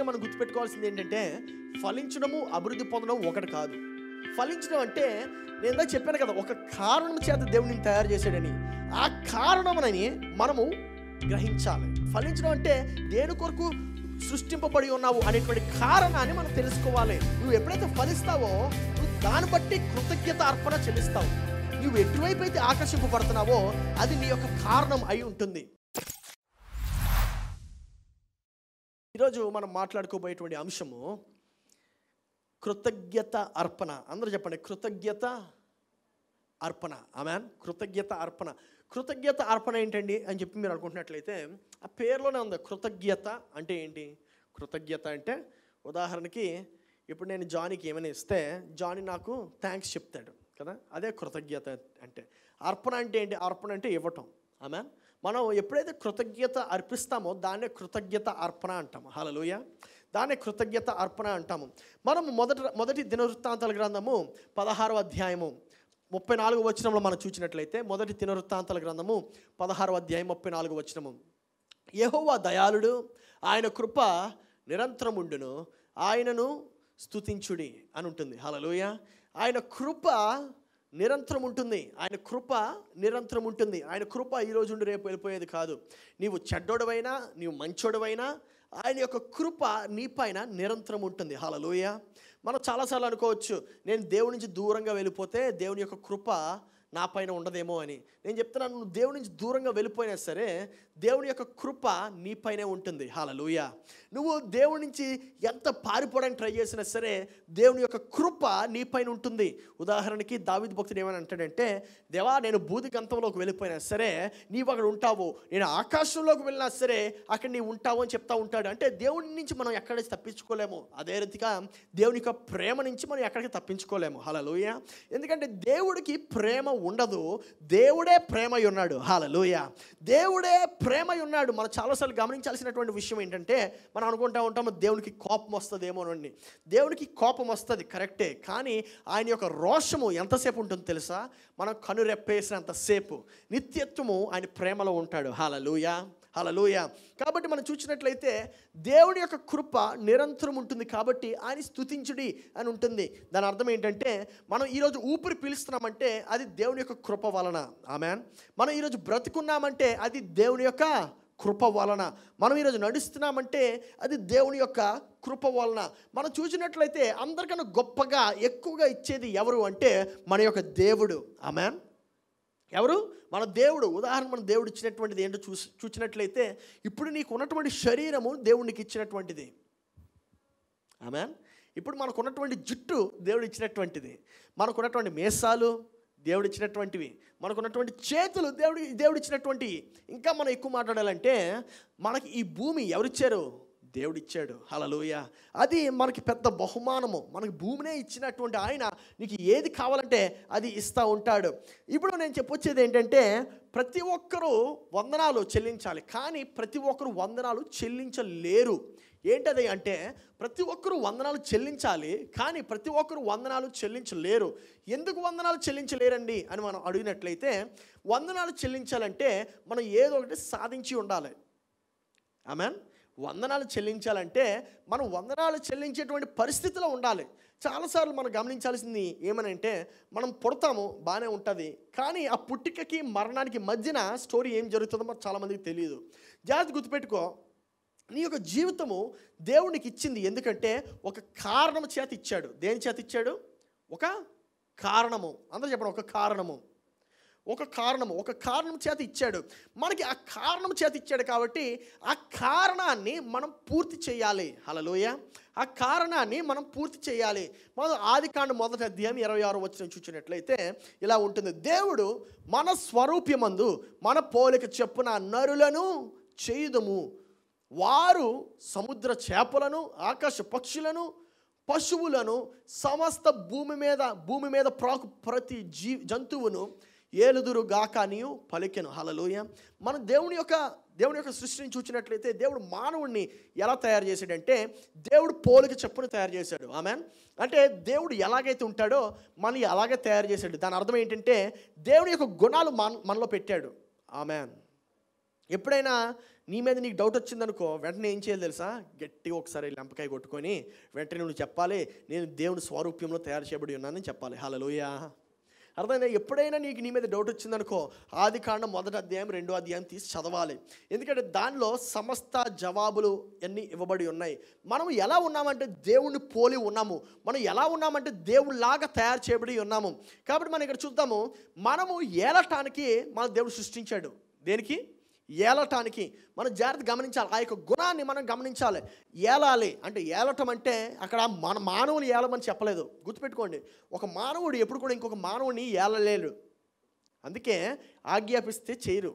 మనం గుర్తుపెట్టుకోవాల్సింది ఏంటంటే ఫలించడము అభివృద్ధి పొందడం ఒకటి కాదు ఫలించడం అంటే నేను ఇందాక చెప్పాను కదా ఒక కారణం చేత దేవుడిని తయారు చేశాడని ఆ కారణమని మనము గ్రహించాలి ఫలించడం అంటే దేని కొరకు సృష్టింపబడి ఉన్నావు అనేటువంటి కారణాన్ని మనం తెలుసుకోవాలి నువ్వు ఎప్పుడైతే ఫలిస్తావో నువ్వు దాన్ని బట్టి కృతజ్ఞత అర్పణ చెల్లిస్తావు నువ్వు ఎటువైపు అయితే ఆకర్షింపబడుతున్నావో అది నీ యొక్క కారణం అయి ఉంటుంది ఈరోజు మనం మాట్లాడుకోబోయేటువంటి అంశము కృతజ్ఞత అర్పణ అందరూ చెప్పండి కృతజ్ఞత అర్పణ ఆమెన్ కృతజ్ఞత అర్పణ కృతజ్ఞత అర్పణ ఏంటండి అని చెప్పి మీరు అనుకుంటున్నట్లయితే ఆ పేరులోనే ఉంది కృతజ్ఞత అంటే ఏంటి కృతజ్ఞత అంటే ఉదాహరణకి ఇప్పుడు నేను జానీకి ఏమైనా ఇస్తే జానీ నాకు థ్యాంక్స్ చెప్తాడు కదా అదే కృతజ్ఞత అంటే అర్పణ అంటే ఏంటి అర్పణ అంటే ఇవ్వటం ఆమె మనం ఎప్పుడైతే కృతజ్ఞత అర్పిస్తామో దాన్నే కృతజ్ఞత అర్పణ అంటాము హలలోయ దాన్నే కృతజ్ఞత అర్పణ అంటాము మనం మొదటి మొదటి దినవృత్తాంతాల గ్రంథము పదహారవ అధ్యాయము ముప్పై నాలుగు వచనంలో మనం చూసినట్లయితే మొదటి దినవృత్తాంతాల గ్రంథము పదహారవ అధ్యాయం ముప్పై నాలుగు వచనము యెహోవా దయాళుడు ఆయన కృప నిరంతరముండును ఆయనను స్తుతించుడి అని ఉంటుంది హలలోయ ఆయన కృప నిరంతరం ఉంటుంది ఆయన కృప నిరంతరం ఉంటుంది ఆయన కృప ఈ రోజు ఉండి రేపు వెళ్ళిపోయేది కాదు నీవు చెడ్డోడవైనా నీవు మంచోడవైనా ఆయన యొక్క కృప నీ పైన నిరంతరం ఉంటుంది హలలోయ మనం చాలాసార్లు అనుకోవచ్చు నేను దేవుడి నుంచి దూరంగా వెళ్ళిపోతే దేవుని యొక్క కృప నా పైన ఉండదేమో అని నేను చెప్తున్నాను నువ్వు దేవుడి నుంచి దూరంగా వెళ్ళిపోయినా సరే దేవుని యొక్క కృప నీ పైనే ఉంటుంది హాలలుయ నువ్వు దేవుడి నుంచి ఎంత పారిపోవడానికి ట్రై చేసినా సరే దేవుని యొక్క కృప నీ పైన ఉంటుంది ఉదాహరణకి దావిద్ భక్తుడు ఏమని అంటాడంటే దేవా నేను బూది గంతంలోకి వెళ్ళిపోయినా సరే నీవు అక్కడ ఉంటావు నేను ఆకాశంలోకి వెళ్ళినా సరే అక్కడ నీవు ఉంటావు అని చెప్తా ఉంటాడు అంటే దేవుడి నుంచి మనం ఎక్కడ నుంచి తప్పించుకోలేము అదే రీతిగా దేవుని యొక్క ప్రేమ నుంచి మనం ఎక్కడికి తప్పించుకోలేము హలలుయ ఎందుకంటే దేవుడికి ప్రేమ ఉండదు దేవుడే ప్రేమై ఉన్నాడు హాలలుయ దేవుడే ప్రేమై ఉన్నాడు మనం చాలాసార్లు గమనించాల్సినటువంటి విషయం ఏంటంటే మనం అనుకుంటా ఉంటాము దేవునికి కోపం వస్తుందేమోనండి దేవునికి కోపం వస్తుంది కరెక్టే కానీ ఆయన యొక్క రోషము ఎంతసేపు ఉంటుందో తెలుసా మనం కనురెప్పేసినంతసేపు నిత్యత్వము ఆయన ప్రేమలో ఉంటాడు హాలలుయ హలలుయ కాబట్టి మనం చూసినట్లయితే దేవుడి యొక్క కృప నిరంతరం ఉంటుంది కాబట్టి ఆయన స్తుతించుడి అని ఉంటుంది దాని అర్థం ఏంటంటే మనం ఈరోజు ఊపిరి పీలుస్తున్నామంటే అది దేవుని యొక్క కృప వలన ఆమె మనం ఈరోజు బ్రతుకున్నామంటే అది దేవుని యొక్క కృప వలన మనం ఈరోజు నడుస్తున్నామంటే అది దేవుని యొక్క కృప వలన మనం చూసినట్లయితే అందరికన్నా గొప్పగా ఎక్కువగా ఇచ్చేది ఎవరు అంటే మన యొక్క దేవుడు ఆమెన్ ఎవరు మన దేవుడు ఉదాహరణ మన దేవుడు ఇచ్చినటువంటిది ఏంటో చూసి చూసినట్లయితే ఇప్పుడు నీకు ఉన్నటువంటి శరీరము దేవునికి ఇచ్చినటువంటిది ఆమె ఇప్పుడు మనకు ఉన్నటువంటి జుట్టు దేవుడు ఇచ్చినటువంటిది మనకు ఉన్నటువంటి మేసాలు దేవుడు ఇచ్చినటువంటివి మనకు ఉన్నటువంటి చేతులు దేవుడి దేవుడు ఇచ్చినటువంటివి ఇంకా మనం ఎక్కువ మాట్లాడాలంటే మనకి ఈ భూమి ఎవరిచ్చారు దేవుడిచ్చాడు హలలుయ అది మనకి పెద్ద బహుమానము మనకి భూమినే ఇచ్చినటువంటి ఆయన నీకు ఏది కావాలంటే అది ఇస్తూ ఉంటాడు ఇప్పుడు నేను చెప్పొచ్చేది ఏంటంటే ప్రతి ఒక్కరూ వందనాలు చెల్లించాలి కానీ ప్రతి ఒక్కరు వందనాలు చెల్లించలేరు ఏంటది అంటే ప్రతి ఒక్కరూ వందనాలు చెల్లించాలి కానీ ప్రతి ఒక్కరు వందనాలు చెల్లించలేరు ఎందుకు వందనాలు చెల్లించలేరండి అని మనం అడిగినట్లయితే వందనాలు చెల్లించాలంటే మనం ఏదో ఒకటి సాధించి ఉండాలి ఆమెన్ వందనాలు చెల్లించాలంటే మనం వందనాలు చెల్లించేటువంటి పరిస్థితిలో ఉండాలి చాలాసార్లు మనం గమనించాల్సింది ఏమనంటే మనం పుడతాము బాగానే ఉంటుంది కానీ ఆ పుట్టికకి మరణానికి మధ్యన స్టోరీ ఏం జరుగుతుందో మనకు చాలామందికి తెలియదు జాగ్రత్త గుర్తుపెట్టుకో నీ యొక్క జీవితము దేవునికి ఇచ్చింది ఎందుకంటే ఒక కారణం చేత ఇచ్చాడు దేని చేత ఇచ్చాడు ఒక కారణము అందరూ చెప్పండి ఒక కారణము ఒక కారణము ఒక కారణం చేత ఇచ్చాడు మనకి ఆ కారణం చేత ఇచ్చాడు కాబట్టి ఆ కారణాన్ని మనం పూర్తి చేయాలి హలలోయ ఆ కారణాన్ని మనం పూర్తి చేయాలి మనం ఆది కాండ మొదటి అధ్యాయం ఇరవై ఆరు వచ్చిన చూసినట్లయితే ఇలా ఉంటుంది దేవుడు మన స్వరూప్యమందు మన పోలిక చెప్పున నరులను చేయుదము వారు సముద్ర చేపలను ఆకాశ పక్షులను పశువులను సమస్త భూమి మీద భూమి మీద ప్రాకు ప్రతి జీ జంతువును ఏలుదురు గాక నీవు పలికెను హలలోయ మనం దేవుని యొక్క దేవుని యొక్క సృష్టిని చూసినట్లయితే దేవుడు మానవుడిని ఎలా తయారు చేశాడంటే దేవుడు పోలిక చెప్పును తయారు చేశాడు ఆమె అంటే దేవుడు ఎలాగైతే ఉంటాడో మనని అలాగే తయారు చేశాడు దాని అర్థం ఏంటంటే దేవుని యొక్క గుణాలు మన మనలో పెట్టాడు ఆమెన్ ఎప్పుడైనా నీ మీద నీకు డౌట్ వచ్చిందనుకో వెంటనే ఏం చేయాలి తెలుసా గట్టిగా ఒకసారి లెంపకాయ కొట్టుకొని వెంటనే నువ్వు చెప్పాలి నేను దేవుని స్వరూప్యంలో తయారు చేయబడి ఉన్నానని చెప్పాలి హలోయ అర్థమైందా ఎప్పుడైనా నీకు నీ మీద డౌట్ వచ్చిందనుకో ఆది కాండం మొదటి అధ్యాయం రెండో అధ్యాయం తీసి చదవాలి ఎందుకంటే దానిలో సమస్త జవాబులు అన్నీ ఇవ్వబడి ఉన్నాయి మనం ఎలా ఉన్నామంటే దేవుణ్ణి పోలి ఉన్నాము మనం ఎలా ఉన్నామంటే దేవుళ్ళలాగా తయారు చేయబడి ఉన్నాము కాబట్టి మనం ఇక్కడ చూద్దాము మనము ఏలటానికి మన దేవుడు సృష్టించాడు దేనికి ఏలటానికి మనం జాగ్రత్త గమనించాలి ఆ యొక్క గుణాన్ని మనం గమనించాలి ఏలాలి అంటే ఏలటం అంటే అక్కడ మన మానవుని ఏలమని చెప్పలేదు గుర్తుపెట్టుకోండి ఒక మానవుడు ఎప్పుడు కూడా ఇంకొక మానవుని ఏలలేడు అందుకే ఆజ్ఞాపిస్తే చేయరు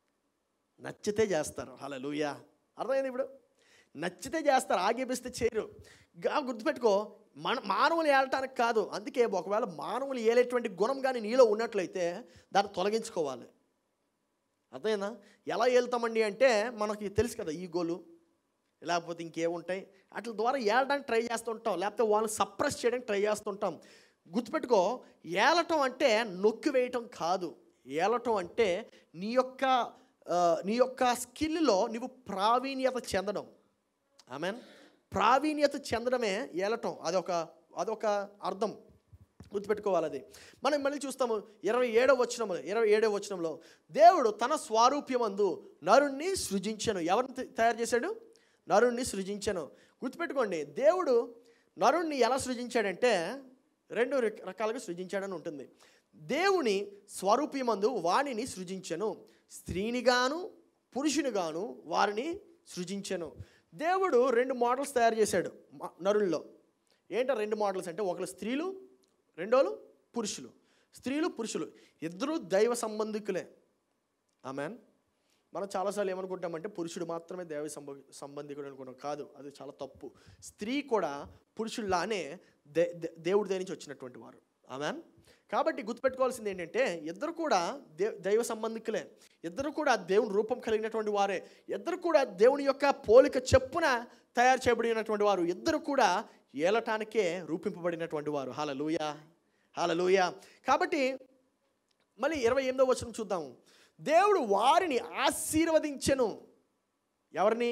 నచ్చితే చేస్తారు హలో లూయా అర్థమైంది ఇప్పుడు నచ్చితే చేస్తారు ఆజ్ఞాపిస్తే చేయరు గా గుర్తుపెట్టుకో మన మానవులు ఏలటానికి కాదు అందుకే ఒకవేళ మానవులు ఏలేటువంటి గుణం కానీ నీలో ఉన్నట్లయితే దాన్ని తొలగించుకోవాలి అర్థమైందా ఎలా వెళ్తామండి అంటే మనకి తెలుసు కదా ఈగోలు లేకపోతే ఇంకేముంటాయి వాటి ద్వారా ఏలడానికి ట్రై చేస్తుంటాం లేకపోతే వాళ్ళని సప్రెస్ చేయడానికి ట్రై చేస్తుంటాం గుర్తుపెట్టుకో ఏలటం అంటే నొక్కి వేయటం కాదు ఏలటం అంటే నీ యొక్క ఆ, నీ యొక్క స్కిల్లో నువ్వు ప్రావీణ్యత చెందడం ఆమెన్ ప్రావీణ్యత చెందడమే ఏలటం అదొక అదొక అర్థం గుర్తుపెట్టుకోవాలి అది మనం మళ్ళీ చూస్తాము ఇరవై ఏడవ వచనంలో ఇరవై ఏడవ వచనంలో దేవుడు తన స్వారూప్యమందు నరుణ్ణి సృజించను ఎవరిని త- తయారు చేశాడు నరుణ్ణి సృజించను గుర్తుపెట్టుకోండి దేవుడు నరుణ్ణి ఎలా సృజించాడంటే రెండు రక- రకాలుగా సృజించాడని ఉంటుంది దేవుని స్వరూప్యమందు వాణిని సృజించను స్త్రీనిగాను పురుషునిగాను వారిని సృజించను దేవుడు రెండు మోడల్స్ తయారు చేశాడు మ- నరుల్లో ఏంటో రెండు మోడల్స్ అంటే ఒకరు స్త్రీలు రెండోలు పురుషులు స్త్రీలు పురుషులు ఇద్దరు దైవ సంబంధికులే ఆమెన్ మనం చాలాసార్లు ఏమనుకుంటామంటే పురుషుడు మాత్రమే దైవ సంబ సంబంధికుడు అనుకున్నాం కాదు అది చాలా తప్పు స్త్రీ కూడా పురుషుల్లానే దే దే- దేవుడి దగ్గర నుంచి వచ్చినటువంటి వారు ఆమెన్ కాబట్టి గుర్తుపెట్టుకోవాల్సింది ఏంటంటే ఇద్దరు కూడా దే దైవ సంబంధికులే ఇద్దరు కూడా దేవుని రూపం కలిగినటువంటి వారే ఇద్దరు కూడా దేవుని యొక్క పోలిక చెప్పున తయారు చేయబడినటువంటి వారు ఇద్దరు కూడా ఏలటానికే రూపింపబడినటువంటి వారు హాలలుయ హాలలుయ కాబట్టి మళ్ళీ ఇరవై ఎనిమిదో వచనం చూద్దాం దేవుడు వారిని ఆశీర్వదించెను ఎవరిని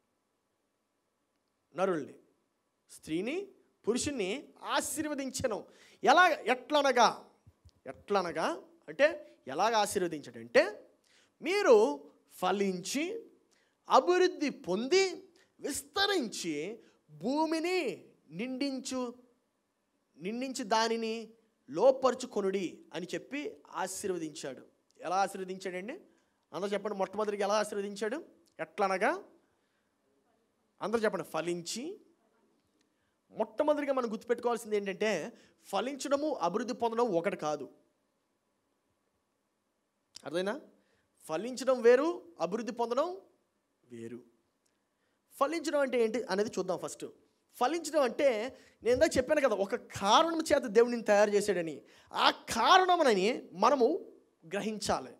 నరుల్ని స్త్రీని పురుషుణ్ణి ఆశీర్వదించెను ఎలా ఎట్లనగా ఎట్లనగా అంటే ఎలాగ ఆశీర్వదించాడంటే మీరు ఫలించి అభివృద్ధి పొంది విస్తరించి భూమిని నిండించు నిండించి దానిని లోపరుచుకొనుడి అని చెప్పి ఆశీర్వదించాడు ఎలా ఆశీర్వదించాడండి అందరూ చెప్పండి మొట్టమొదటిగా ఎలా ఆశీర్వదించాడు ఎట్లనగా అందరూ చెప్పండి ఫలించి మొట్టమొదటిగా మనం గుర్తుపెట్టుకోవాల్సింది ఏంటంటే ఫలించడము అభివృద్ధి పొందడం ఒకటి కాదు అర్థమైనా ఫలించడం వేరు అభివృద్ధి పొందడం వేరు ఫలించడం అంటే ఏంటి అనేది చూద్దాం ఫస్ట్ ఫలించడం అంటే నేను ఇందాక చెప్పాను కదా ఒక కారణం చేత దేవుడిని తయారు చేశాడని ఆ కారణమని మనము గ్రహించాలి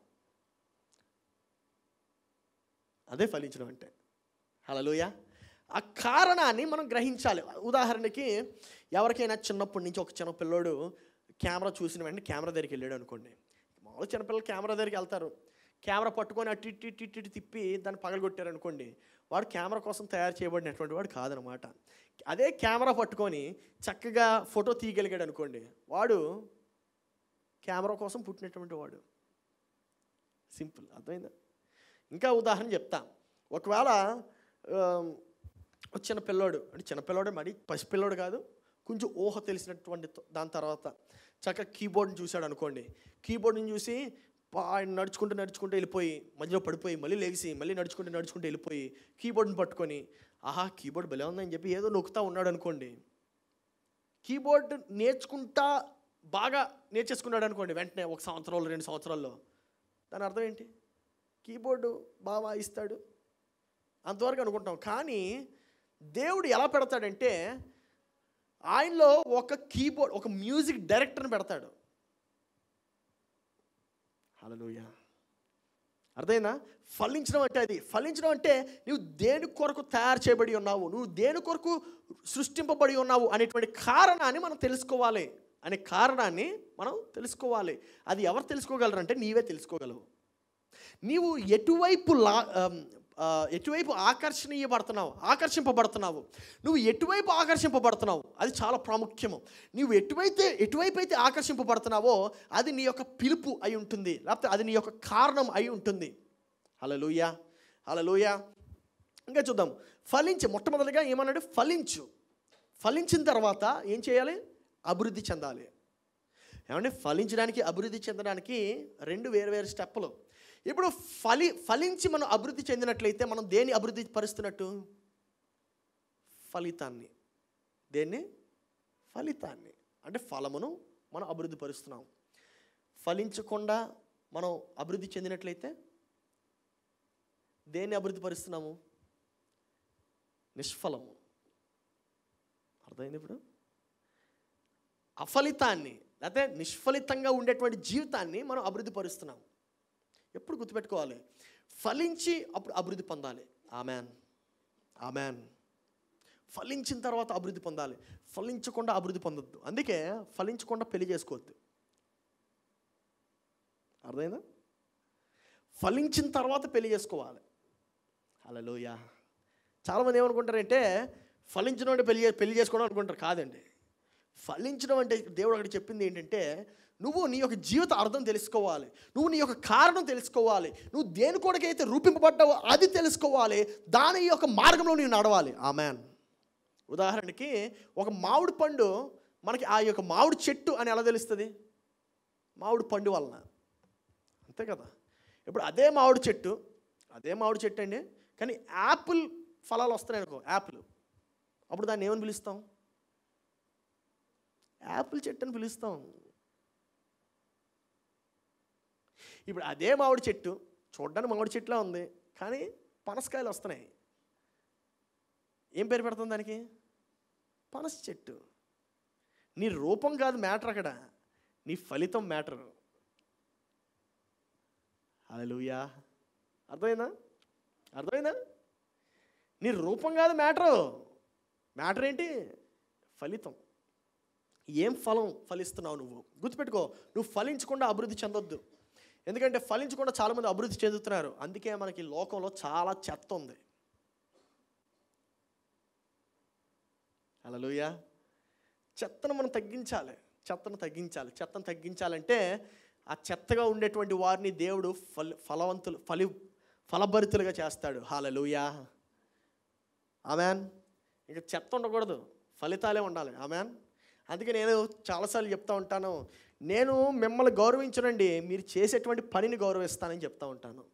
అదే ఫలించడం అంటే హలోయ ఆ కారణాన్ని మనం గ్రహించాలి ఉదాహరణకి ఎవరికైనా చిన్నప్పటి నుంచి ఒక చిన్న పిల్లోడు కెమెరా చూసిన వెంటనే కెమెరా దగ్గరికి వెళ్ళాడు అనుకోండి మామూలు చిన్నపిల్లలు కెమెరా దగ్గరికి వెళ్తారు కెమెరా పట్టుకొని అటు ఇటు ఇటు ఇటు ఇటు తిప్పి దాన్ని పగలగొట్టారు అనుకోండి వాడు కెమెరా కోసం తయారు చేయబడినటువంటి వాడు కాదనమాట అదే కెమెరా పట్టుకొని చక్కగా ఫోటో తీయగలిగాడు అనుకోండి వాడు కెమెరా కోసం పుట్టినటువంటి వాడు సింపుల్ అర్థమైందా ఇంకా ఉదాహరణ చెప్తా ఒకవేళ ఆ, ఒక చిన్న పిల్లోడు అంటే చిన్న పిల్లోడు మరి పసిపిల్లోడు కాదు కొంచెం ఊహ తెలిసినటువంటి త- దాని తర్వాత చక్కగా కీబోర్డ్ని చూశాడు అనుకోండి కీబోర్డ్ని చూసి పా- ఆయన నడుచుకుంటూ నడుచుకుంటూ వెళ్ళిపోయి మధ్యలో పడిపోయి మళ్ళీ లేచి మళ్ళీ నడుచుకుంటూ నడుచుకుంటూ వెళ్ళిపోయి కీబోర్డ్ని పట్టుకొని ఆహా కీబోర్డ్ భలే ఉందని చెప్పి ఏదో నొక్కుతా ఉన్నాడు అనుకోండి కీబోర్డ్ నేర్చుకుంటా బాగా నేర్చేసుకున్నాడు అనుకోండి వెంటనే ఒక సంవత్సరాలు రెండు సంవత్సరాల్లో దాని అర్థం ఏంటి కీబోర్డు బాగా వాయిస్తాడు అంతవరకు అనుకుంటాం కానీ దేవుడు ఎలా పెడతాడంటే ఆయనలో ఒక కీబోర్డ్ ఒక మ్యూజిక్ డైరెక్టర్ని పెడతాడు హలోయ అర్థమైందా ఫలించడం అంటే అది ఫలించడం అంటే నువ్వు దేని కొరకు తయారు చేయబడి ఉన్నావు నువ్వు దేని కొరకు సృష్టింపబడి ఉన్నావు అనేటువంటి కారణాన్ని మనం తెలుసుకోవాలి అనే కారణాన్ని మనం తెలుసుకోవాలి అది ఎవరు తెలుసుకోగలరంటే నీవే తెలుసుకోగలవు నీవు ఎటువైపు లా ఆమ్, ఆ, ఎటువైపు ఆకర్షణీయపడుతున్నావు ఆకర్షింపబడుతున్నావు నువ్వు ఎటువైపు ఆకర్షింపబడుతున్నావు అది చాలా ప్రాముఖ్యము నువ్వు ఎటువైతే ఎటువైపు అయితే ఆకర్షింపబడుతున్నావో అది నీ యొక్క పిలుపు అయి ఉంటుంది లేకపోతే అది నీ యొక్క కారణం అయి ఉంటుంది హలలుయ హలలుయ ఇంకా చూద్దాం ఫలించి మొట్టమొదటిగా ఏమన్నాడు ఫలించు ఫలించిన తర్వాత ఏం చేయాలి అభివృద్ధి చెందాలి ఏమంటే ఫలించడానికి అభివృద్ధి చెందడానికి రెండు వేరు వేరు స్టెప్పులు ఇప్పుడు ఫలి ఫలించి మనం అభివృద్ధి చెందినట్లయితే మనం దేన్ని అభివృద్ధి పరుస్తున్నట్టు ఫలితాన్ని దేన్ని ఫలితాన్ని అంటే ఫలమును మనం అభివృద్ధి పరుస్తున్నాం ఫలించకుండా మనం అభివృద్ధి చెందినట్లయితే దేన్ని అభివృద్ధి పరుస్తున్నాము నిష్ఫలము అర్థమైంది ఇప్పుడు అఫలితాన్ని లేకపోతే నిష్ఫలితంగా ఉండేటువంటి జీవితాన్ని మనం అభివృద్ధి పరుస్తున్నాం ఎప్పుడు గుర్తుపెట్టుకోవాలి ఫలించి అప్పుడు అభివృద్ధి పొందాలి ఆమెన్ ఆమెన్ ఫలించిన తర్వాత అభివృద్ధి పొందాలి ఫలించకుండా అభివృద్ధి పొందొద్దు అందుకే ఫలించకుండా పెళ్లి చేసుకోవద్దు అర్థమైందా ఫలించిన తర్వాత పెళ్లి చేసుకోవాలి హలోయ చాలామంది ఏమనుకుంటారంటే ఫలించడం అంటే పెళ్లి చే- పెళ్లి చేసుకోవడం అనుకుంటారు కాదండి ఫలించడం అంటే దేవుడు అక్కడ చెప్పింది ఏంటంటే నువ్వు నీ యొక్క జీవిత అర్థం తెలుసుకోవాలి నువ్వు నీ యొక్క కారణం తెలుసుకోవాలి నువ్వు దేని కొరకైతే రూపింపబడ్డావో అది తెలుసుకోవాలి దాని యొక్క మార్గంలో నీవు నడవాలి ఆమెన్ ఉదాహరణకి ఒక మామిడి పండు మనకి ఆ యొక్క మామిడి చెట్టు అని ఎలా తెలుస్తుంది మామిడి పండు వలన అంతే కదా ఇప్పుడు అదే మామిడి చెట్టు అదే మామిడి చెట్టు అండి కానీ యాపిల్ ఫలాలు వస్తున్నాయి అనుకో యాపిల్ అప్పుడు దాన్ని ఏమని పిలుస్తాం యాపిల్ చెట్టు అని పిలుస్తాం ఇప్పుడు అదే మామిడి చెట్టు చూడడానికి మామిడి చెట్టులా ఉంది కానీ పనసకాయలు వస్తున్నాయి ఏం పేరు పెడతాం దానికి పనస చెట్టు నీ రూపం కాదు మ్యాటర్ అక్కడ నీ ఫలితం మ్యాటర్ హల్లెలూయా అర్థమైందా అర్థమైందా నీ రూపం కాదు మ్యాటరు మ్యాటర్ ఏంటి ఫలితం ఏం ఫలం ఫలిస్తున్నావు నువ్వు గుర్తుపెట్టుకో నువ్వు ఫలించకుండా అభివృద్ధి చెందొద్దు ఎందుకంటే ఫలించకుండా చాలామంది అభివృద్ధి చెందుతున్నారు అందుకే మనకి లోకంలో చాలా చెత్త ఉంది హల్లెలూయా చెత్తను మనం తగ్గించాలి చెత్తను తగ్గించాలి చెత్తను తగ్గించాలంటే ఆ చెత్తగా ఉండేటువంటి వారిని దేవుడు ఫల ఫలవంతులు ఫలి ఫలభరితులుగా చేస్తాడు హాలలుయా ఆమెన్ ఇక చెత్త ఉండకూడదు ఫలితాలే ఉండాలి ఆమెన్ అందుకే నేను చాలాసార్లు చెప్తా ఉంటాను నేను మిమ్మల్ని గౌరవించనండి మీరు చేసేటువంటి పనిని గౌరవిస్తానని చెప్తా ఉంటాను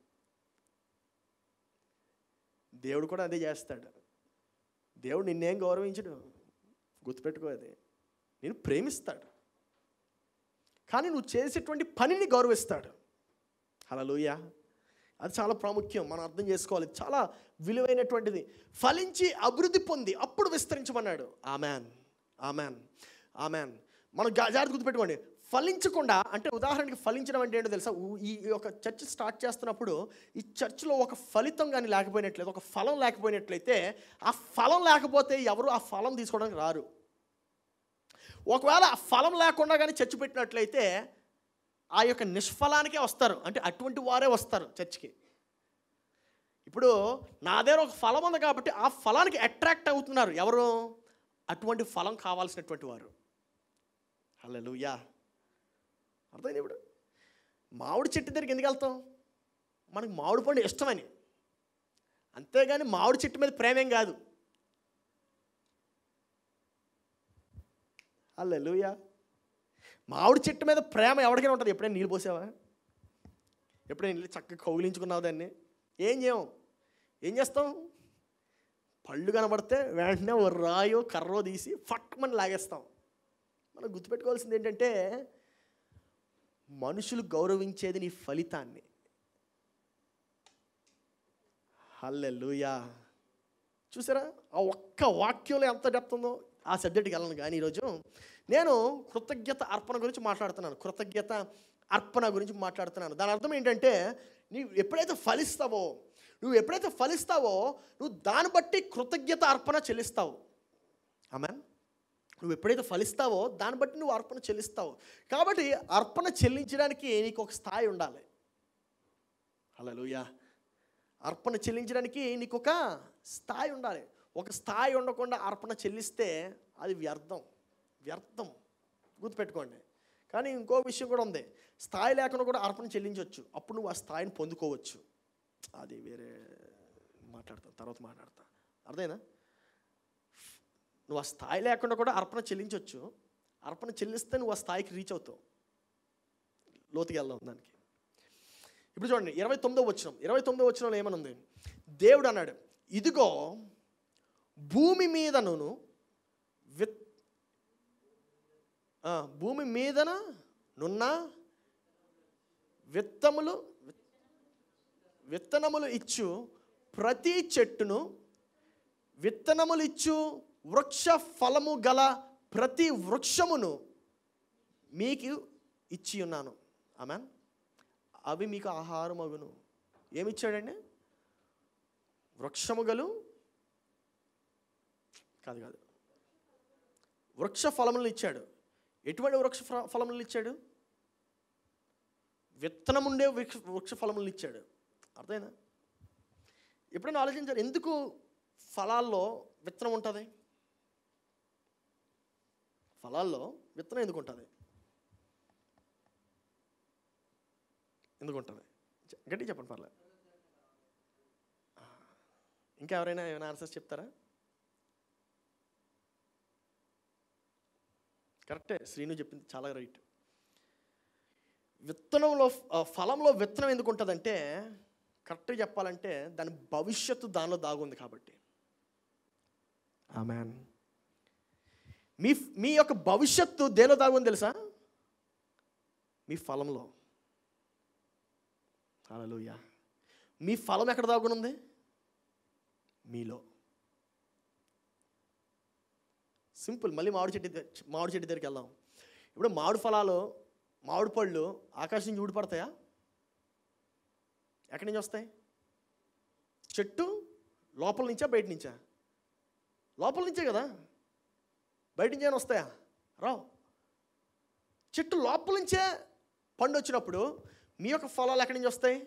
దేవుడు కూడా అదే చేస్తాడు దేవుడు నిన్నేం గౌరవించడు గుర్తుపెట్టుకో అది నేను ప్రేమిస్తాడు కానీ నువ్వు చేసేటువంటి పనిని గౌరవిస్తాడు హలలుయ అది చాలా ప్రాముఖ్యం మనం అర్థం చేసుకోవాలి చాలా విలువైనటువంటిది ఫలించి అభివృద్ధి పొంది అప్పుడు విస్తరించమన్నాడు ఆమెన్ ఆమెన్ ఆమెన్ మనం జా- జాగ్రత్త గుర్తుపెట్టుకోండి ఫలించకుండా అంటే ఉదాహరణకి ఫలించడం అంటే ఏంటో తెలుసా ఊ- ఈ ఈ యొక్క చర్చ్ స్టార్ట్ చేస్తున్నప్పుడు ఈ చర్చ్లో ఒక ఫలితం కానీ లేకపోయినట్లయితే ఒక ఫలం లేకపోయినట్లయితే ఆ ఫలం లేకపోతే ఎవరు ఆ ఫలం తీసుకోవడానికి రారు ఒకవేళ ఆ ఫలం లేకుండా కానీ చర్చ్ పెట్టినట్లయితే ఆ యొక్క నిష్ఫలానికే వస్తారు అంటే అటువంటి వారే వస్తారు చర్చ్కి ఇప్పుడు నా దగ్గర ఒక ఫలం ఉంది కాబట్టి ఆ ఫలానికి అట్రాక్ట్ అవుతున్నారు ఎవరు అటువంటి ఫలం కావాల్సినటువంటి వారు హల్లెలూయా అర్థమైంది ఇప్పుడు మామిడి చెట్టు దగ్గరికి ఎందుకు వెళ్తాం మనకు మామిడి పండు ఇష్టమని అంతేగాని మామిడి చెట్టు మీద ప్రేమేం కాదు హల్లెలూయా మామిడి చెట్టు మీద ప్రేమ ఎవరికైనా ఉంటుంది ఎప్పుడైనా నీళ్ళు పోసావా ఎప్పుడైనా నీళ్ళు చక్కగా కౌగిలించుకున్నావు దాన్ని ఏం చేయం ఏం చేస్తాం పళ్ళు కనబడితే వెంటనే ఓ రాయో కర్రో తీసి ఫట్మని లాగేస్తాం మనం గుర్తుపెట్టుకోవాల్సింది ఏంటంటే మనుషులు గౌరవించేది నీ ఫలితాన్ని హల్లెలూయా చూసారా ఆ ఒక్క వాక్యంలో ఎంత డెప్త్ ఉందో ఆ సబ్జెక్ట్కి వెళ్ళను కానీ ఈరోజు నేను కృతజ్ఞత అర్పణ గురించి మాట్లాడుతున్నాను కృతజ్ఞత అర్పణ గురించి మాట్లాడుతున్నాను దాని అర్థం ఏంటంటే నీవు ఎప్పుడైతే ఫలిస్తావో నువ్వు ఎప్పుడైతే ఫలిస్తావో నువ్వు దాన్ని బట్టి కృతజ్ఞత అర్పణ చెల్లిస్తావు ఆమె నువ్వు ఎప్పుడైతే ఫలిస్తావో దాన్ని బట్టి నువ్వు అర్పణ చెల్లిస్తావు కాబట్టి అర్పణ చెల్లించడానికి నీకు ఒక స్థాయి ఉండాలి హల్లెలూయా అర్పణ చెల్లించడానికి నీకు ఒక స్థాయి ఉండాలి ఒక స్థాయి ఉండకుండా అర్పణ చెల్లిస్తే అది వ్యర్థం వ్యర్థం గుర్తుపెట్టుకోండి కానీ ఇంకో విషయం కూడా ఉంది స్థాయి లేకుండా కూడా అర్పణ చెల్లించవచ్చు అప్పుడు నువ్వు ఆ స్థాయిని పొందుకోవచ్చు అది వేరే మాట్లాడతా తర్వాత మాట్లాడతా అర్థమైనా నువ్వు ఆ స్థాయి లేకుండా కూడా అర్పణ చెల్లించవచ్చు అర్పణ చెల్లిస్తే నువ్వు ఆ స్థాయికి రీచ్ అవుతావు లోతుకి వెళ్దాం దానికి ఇప్పుడు చూడండి ఇరవై తొమ్మిదో వచ్చిన ఇరవై తొమ్మిదో వచ్చిన ఏమనుంది దేవుడు అన్నాడు ఇదిగో భూమి మీదను విత్ ఆ, భూమి మీదన నున్న విత్తములు విత్తనములు ఇచ్చు ప్రతి చెట్టును విత్తనములు ఇచ్చు వృక్ష ఫలము గల ప్రతి వృక్షమును మీకు ఇచ్చి ఉన్నాను ఆమెన్ అవి మీకు ఆహారం అగును ఏమిచ్చాడండి వృక్షము గలు కాదు కాదు వృక్ష ఫలములను ఇచ్చాడు ఎటువంటి వృక్ష ఫ- ఫలములను ఇచ్చాడు విత్తనం ఉండే వృక్ష వృక్ష ఫలములను ఇచ్చాడు అర్థమైందా ఎప్పుడైనా ఆలోచించారు ఎందుకు ఫలాల్లో విత్తనం ఉంటుంది ఫలాల్లో విత్తనం ఎందుకు ఉంటుంది ఎందుకు ఉంటుంది చె- గట్టిగా చెప్పండి పర్లేదు ఆ. ఇంకా ఎవరైనా ఏమైనా ఆన్సర్స్ చెప్తారా కరెక్టే శ్రీను చెప్పింది చాలా రైట్ విత్తనంలో ఆ, ఫలంలో విత్తనం ఎందుకు ఉంటుందంటే కరెక్ట్గా చెప్పాలంటే దాని భవిష్యత్తు దానిలో దాగుంది కాబట్టి ఆమెన్ మీ మీ యొక్క భవిష్యత్తు దేనిలో దాగుంది తెలుసా మీ ఫలంలో హల్లెలూయా మీ ఫలం ఎక్కడ దాగునుంది మీలో సింపుల్ మళ్ళీ మామిడి చెట్టు దగ్గ- మామిడి చెట్టు దగ్గరికి వెళ్దాం ఇప్పుడు మామిడి ఫలాలు మామిడి పళ్ళు ఆకాశం నుంచి ఊడిపడతాయా ఎక్కడి నుంచి వస్తాయి చెట్టు లోపల నుంచా బయట నుంచా లోపల నుంచే కదా బయట నుంచి ఏమైనా వస్తాయా రావు చెట్టు లోపల నుంచే పండు వచ్చినప్పుడు మీ యొక్క ఫలాలు ఎక్కడి నుంచి వస్తాయి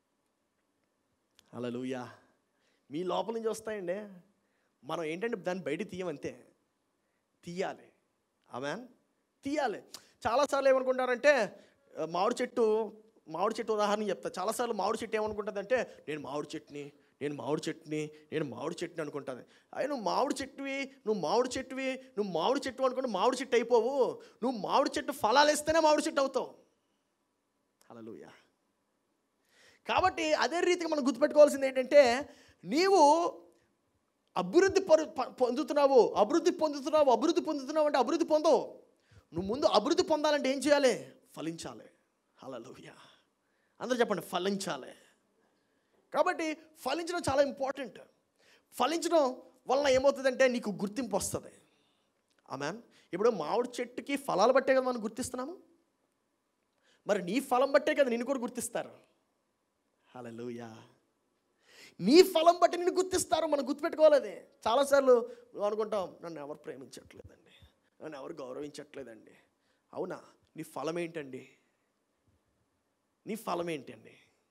అలా మీ లోపల నుంచి వస్తాయండి మనం ఏంటంటే దాన్ని బయట తీయమంతే తీయాలి ఆమెన్ తీయాలి చాలాసార్లు ఏమనుకుంటారంటే ఆ, మామిడి చెట్టు మామిడి చెట్టు ఉదాహరణ చెప్తా చాలాసార్లు మామిడి చెట్టు ఏమనుకుంటుందంటే నేను మామిడి చెట్టుని నేను మామిడి చెట్టుని నేను మామిడి చెట్టుని అనుకుంటుంది అయ్యి నువ్వు మామిడి చెట్టువి నువ్వు మామిడి చెట్టువి నువ్వు మామిడి చెట్టు అనుకుంటే మామిడి చెట్టు అయిపోవు నువ్వు మామిడి చెట్టు ఫలాలు ఇస్తేనే మామిడి చెట్టు అవుతావు హల్లెలూయా కాబట్టి అదే రీతిగా మనం గుర్తుపెట్టుకోవాల్సింది ఏంటంటే నీవు అభివృద్ధి పరు ప- పొందుతున్నావు అభివృద్ధి పొందుతున్నావు అభివృద్ధి పొందుతున్నావు అంటే అభివృద్ధి పొందవు నువ్వు ముందు అభివృద్ధి పొందాలంటే ఏం చేయాలి ఫలించాలి హల్లెలూయా అందరూ చెప్పండి ఫలించాలి కాబట్టి ఫలించడం చాలా ఇంపార్టెంట్ ఫలించడం వలన ఏమవుతుందంటే నీకు గుర్తింపు వస్తుంది ఆమెన్ ఇప్పుడు మామిడి చెట్టుకి ఫలాలు బట్టే కదా మనం గుర్తిస్తున్నాము మరి నీ ఫలం బట్టే కదా నిన్ను కూడా గుర్తిస్తారు హల్లెలూయా నీ ఫలం బట్టి నిన్ను గుర్తిస్తారు మనం గుర్తుపెట్టుకోవాలి అది చాలాసార్లు నువ్వు అనుకుంటాం నన్ను ఎవరు ప్రేమించట్లేదండి నన్ను ఎవరు గౌరవించట్లేదండి అవునా నీ ఫలం ఏంటండి నీ ఫలం ఏంటండి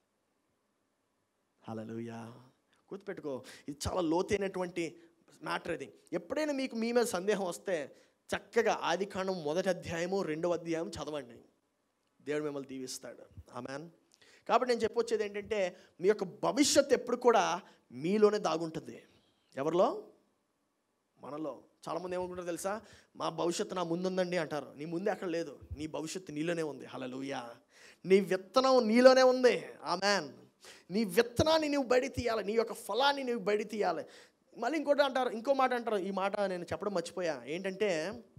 హల్లెలూయా గుర్తుపెట్టుకో ఇది చాలా లోతైనటువంటి మ్యాటర్ ఇది ఎప్పుడైనా మీకు మీ మీద సందేహం వస్తే చక్కగా ఆది కాండం మొదటి అధ్యాయము రెండవ అధ్యాయం చదవండి దేవుడు మిమ్మల్ని దీవిస్తాడు ఆమెన్ కాబట్టి నేను చెప్పొచ్చేది ఏంటంటే మీ యొక్క భవిష్యత్తు ఎప్పుడు కూడా మీలోనే దాగుంటుంది ఎవరిలో మనలో చాలామంది ఏమనుకుంటారు తెలుసా మా భవిష్యత్తు నా ముందుందండి అంటారు నీ ముందే అక్కడ లేదు నీ భవిష్యత్తు నీలోనే ఉంది హలలుయా నీ విత్తనం నీలోనే ఉంది ఆమెన్ నీ విత్తనాన్ని నువ్వు బయట తీయాలి నీ యొక్క ఫలాన్ని నువ్వు బయట తీయాలి మళ్ళీ ఇంకోటి అంటారు ఇంకో మాట అంటారు ఈ మాట నేను చెప్పడం మర్చిపోయా ఏంటంటే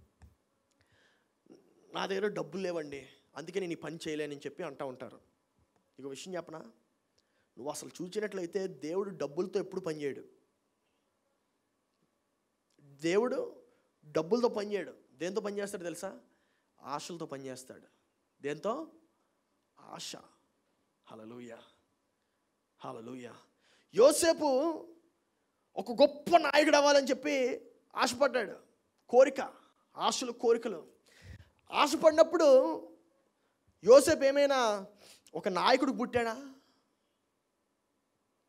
నా దగ్గర డబ్బులు లేవండి అందుకే నేను ఈ పని చేయలేనని చెప్పి అంటూ ఉంటారు ఇక విషయం చెప్పనా నువ్వు అసలు చూసినట్లయితే దేవుడు డబ్బులతో ఎప్పుడు పనిచేయడు దేవుడు డబ్బులతో పనిచేయడు దేంతో పనిచేస్తాడు తెలుసా ఆశలతో పనిచేస్తాడు దేంతో ఆశ హలలుయ హలలుయ యోసేపు ఒక గొప్ప నాయకుడు అవ్వాలని చెప్పి ఆశపడ్డాడు కోరిక ఆశలు కోరికలు ఆశపడినప్పుడు యోసేపు ఏమైనా ఒక నాయకుడు పుట్టాడా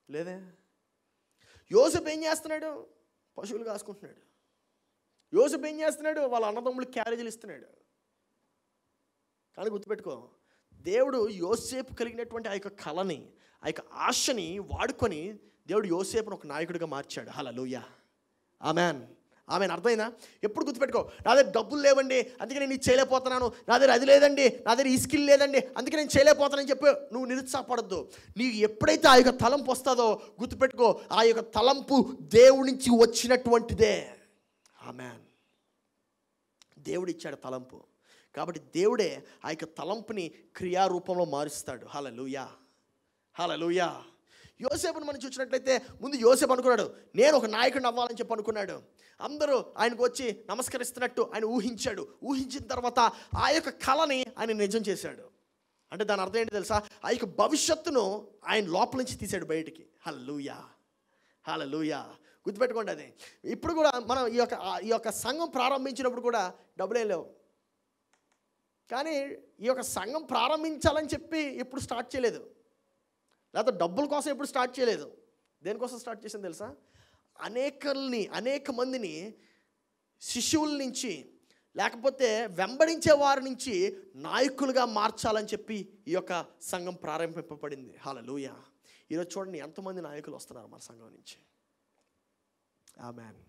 లేదే యోసెఫ్ ఏం చేస్తున్నాడు పశువులు కాసుకుంటున్నాడు యోసెఫ్ ఏం చేస్తున్నాడు వాళ్ళ అన్నదమ్ములకు క్యారేజీలు ఇస్తున్నాడు కానీ గుర్తుపెట్టుకో దేవుడు యోసేపు కలిగినటువంటి ఆ యొక్క కళని ఆ యొక్క ఆశని వాడుకొని దేవుడు యోసేపును ఒక నాయకుడిగా మార్చాడు హలలుయ ఆమెన్ ఆమెన్ అర్థమైందా ఎప్పుడు గుర్తుపెట్టుకో నా దగ్గర డబ్బులు లేవండి అందుకే నేను ఇది చేయలేకపోతున్నాను నా దగ్గర అది లేదండి నా దగ్గర ఈ స్కిల్ లేదండి అందుకే నేను చేయలేకపోతానని చెప్పి నువ్వు నిరుత్సాహపడద్దు నీకు ఎప్పుడైతే ఆ యొక్క తలంపు వస్తుందో గుర్తుపెట్టుకో ఆ యొక్క తలంపు దేవుడి నుంచి వచ్చినటువంటిదే ఆమెన్ దేవుడు ఇచ్చాడు తలంపు కాబట్టి దేవుడే ఆ యొక్క తలంపుని క్రియారూపంలో మారుస్తాడు హలలుయా హలలుయా యోసేపుని మనం చూసినట్లయితే ముందు యోసేపు అనుకున్నాడు నేను ఒక నాయకుడిని అవ్వాలని చెప్పి అనుకున్నాడు అందరూ ఆయనకు వచ్చి నమస్కరిస్తున్నట్టు ఆయన ఊహించాడు ఊహించిన తర్వాత ఆ యొక్క కళని ఆయన నిజం చేశాడు అంటే దాని అర్థం ఏంటి తెలుసా ఆ యొక్క భవిష్యత్తును ఆయన లోపల నుంచి తీశాడు బయటికి హల్లూయా హల్లూయా గుర్తుపెట్టుకోండి అది ఇప్పుడు కూడా మనం ఈ యొక్క ఆ- ఈ యొక్క సంఘం ప్రారంభించినప్పుడు కూడా డబ్బులే లేవు కానీ ఈ యొక్క సంఘం ప్రారంభించాలని చెప్పి ఎప్పుడు స్టార్ట్ చేయలేదు లేకపోతే డబ్బుల కోసం ఎప్పుడు స్టార్ట్ చేయలేదు దేనికోసం స్టార్ట్ చేసింది తెలుసా అనేకల్ని అనేక మందిని శిష్యువుల నుంచి లేకపోతే వెంబడించే వారి నుంచి నాయకులుగా మార్చాలని చెప్పి ఈ యొక్క సంఘం ప్రారంభింపబడింది హలలుయ ఈరోజు చూడండి ఎంతమంది నాయకులు వస్తున్నారు మన సంఘం నుంచి ఆ man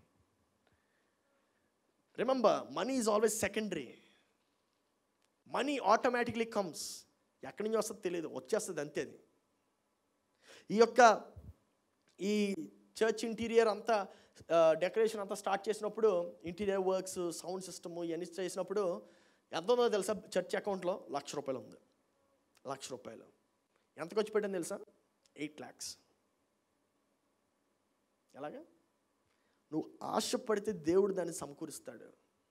remember money is always secondary money automatically comes ఎక్కడి నుంచి వస్తుందో తెలియదు వచ్చేస్తుంది అంతే అది ఈ యొక్క ఈ చర్చ్ ఇంటీరియర్ అంతా డెకరేషన్ అంతా స్టార్ట్ చేసినప్పుడు ఇంటీరియర్ వర్క్స్ సౌండ్ సిస్టమ్ ఇవన్నీ చేసినప్పుడు ఎంత ఉందో తెలుసా చర్చ్ అకౌంట్లో లక్ష రూపాయలు ఉంది లక్ష రూపాయలు ఎంతకు వచ్చి పెట్టింది తెలుసా ఎయిట్ ల్యాక్స్ ఎలాగా నువ్వు ఆశపడితే దేవుడు దాన్ని సమకూరుస్తాడు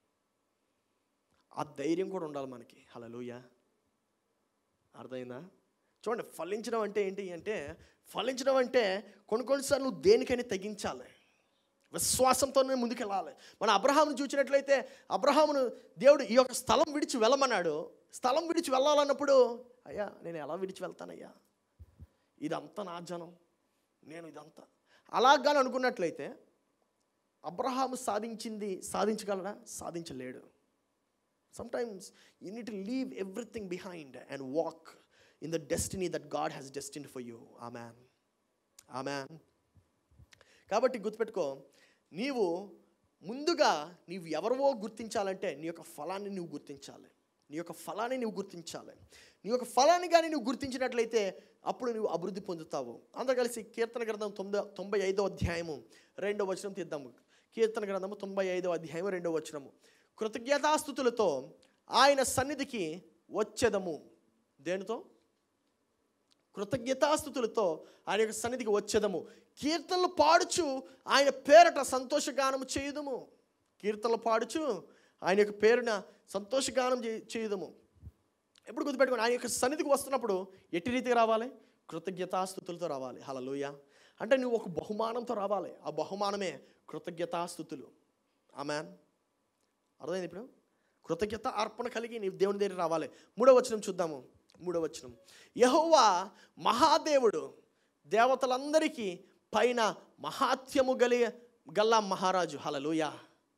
ఆ ధైర్యం కూడా ఉండాలి మనకి హలలుయ అర్థమైందా చూడండి ఫలించడం అంటే ఏంటి అంటే ఫలించడం అంటే కొన్ని కొన్నిసార్లు నువ్వు దేనికైనా తెగించాలి విశ్వాసంతోనే ముందుకెళ్ళాలి మన అబ్రహామును చూసినట్లయితే అబ్రహామును దేవుడు ఈ యొక్క స్థలం విడిచి వెళ్ళమన్నాడు స్థలం విడిచి వెళ్ళాలన్నప్పుడు అయ్యా నేను ఎలా విడిచి వెళ్తానయ్యా ఇదంతా నా జనం నేను ఇదంతా అలాగాని అనుకున్నట్లయితే అబ్రహాము సాధించింది సాధించగలడా సాధించలేడు sometimes you need to leave everything behind and walk in the destiny that God has destined for you. Amen. Amen. కాబట్టి గుర్తుపెట్టుకో నీవు ముందుగా నీవు ఎవరివో గుర్తించాలంటే నీ యొక్క ఫలాన్ని నువ్వు గుర్తించాలి నీ యొక్క ఫలాన్ని నువ్వు గుర్తించాలి నీ యొక్క ఫలాన్ని కానీ నువ్వు గుర్తించినట్లయితే అప్పుడు నువ్వు అభివృద్ధి పొందుతావు అందరూ కలిసి కీర్తన గ్రంథం తొమ్మిది తొంభై ఐదో అధ్యాయము రెండో వచనం తీద్దాము కీర్తన గ్రంథము తొంభై ఐదో అధ్యాయం రెండో వచనము కృతజ్ఞతాస్థుతులతో ఆయన సన్నిధికి వచ్చేదము దేనితో కృతజ్ఞతాస్థుతులతో ఆయన యొక్క సన్నిధికి వచ్చేదము కీర్తనలు పాడుచు ఆయన పేరట సంతోషగానము చేయుదము కీర్తనలు పాడుచు ఆయన యొక్క పేరున సంతోషగానం చే- చేయుదము ఎప్పుడు గుర్తుపెట్టుకోండి ఆయన యొక్క సన్నిధికి వస్తున్నప్పుడు ఎట్టి రీతిగా రావాలి కృతజ్ఞతాస్థుతులతో రావాలి హలలుయ అంటే నువ్వు ఒక బహుమానంతో రావాలి ఆ బహుమానమే కృతజ్ఞతాస్థుతులు ఆమెన్ అర్థమైంది ఇప్పుడు కృతజ్ఞత అర్పణ కలిగి నీ దేవుని దగ్గర రావాలి మూడో వచనం చూద్దాము మూడో వచనం యహోవా మహాదేవుడు దేవతలందరికీ పైన మహాత్యము గలి గల్లా మహారాజు హలలుయా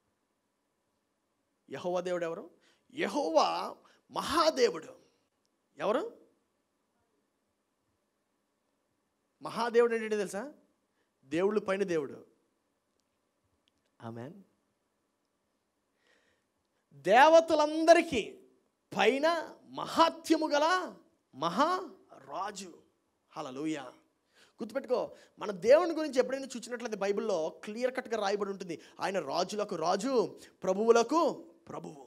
యహోవా దేవుడు ఎవరు యహోవా మహాదేవుడు ఎవరు మహాదేవుడు ఏంటంటే తెలుసా దేవుళ్ళు పైన దేవుడు ఆమెన్ దేవతలందరికీ పైన మహాత్యము గల మహారాజు హలలుయ గుర్తుపెట్టుకో మన దేవుని గురించి ఎప్పుడైనా చూసినట్లయితే బైబిల్లో క్లియర్ కట్గా రాయబడి ఉంటుంది ఆయన రాజులకు రాజు ప్రభువులకు ప్రభువు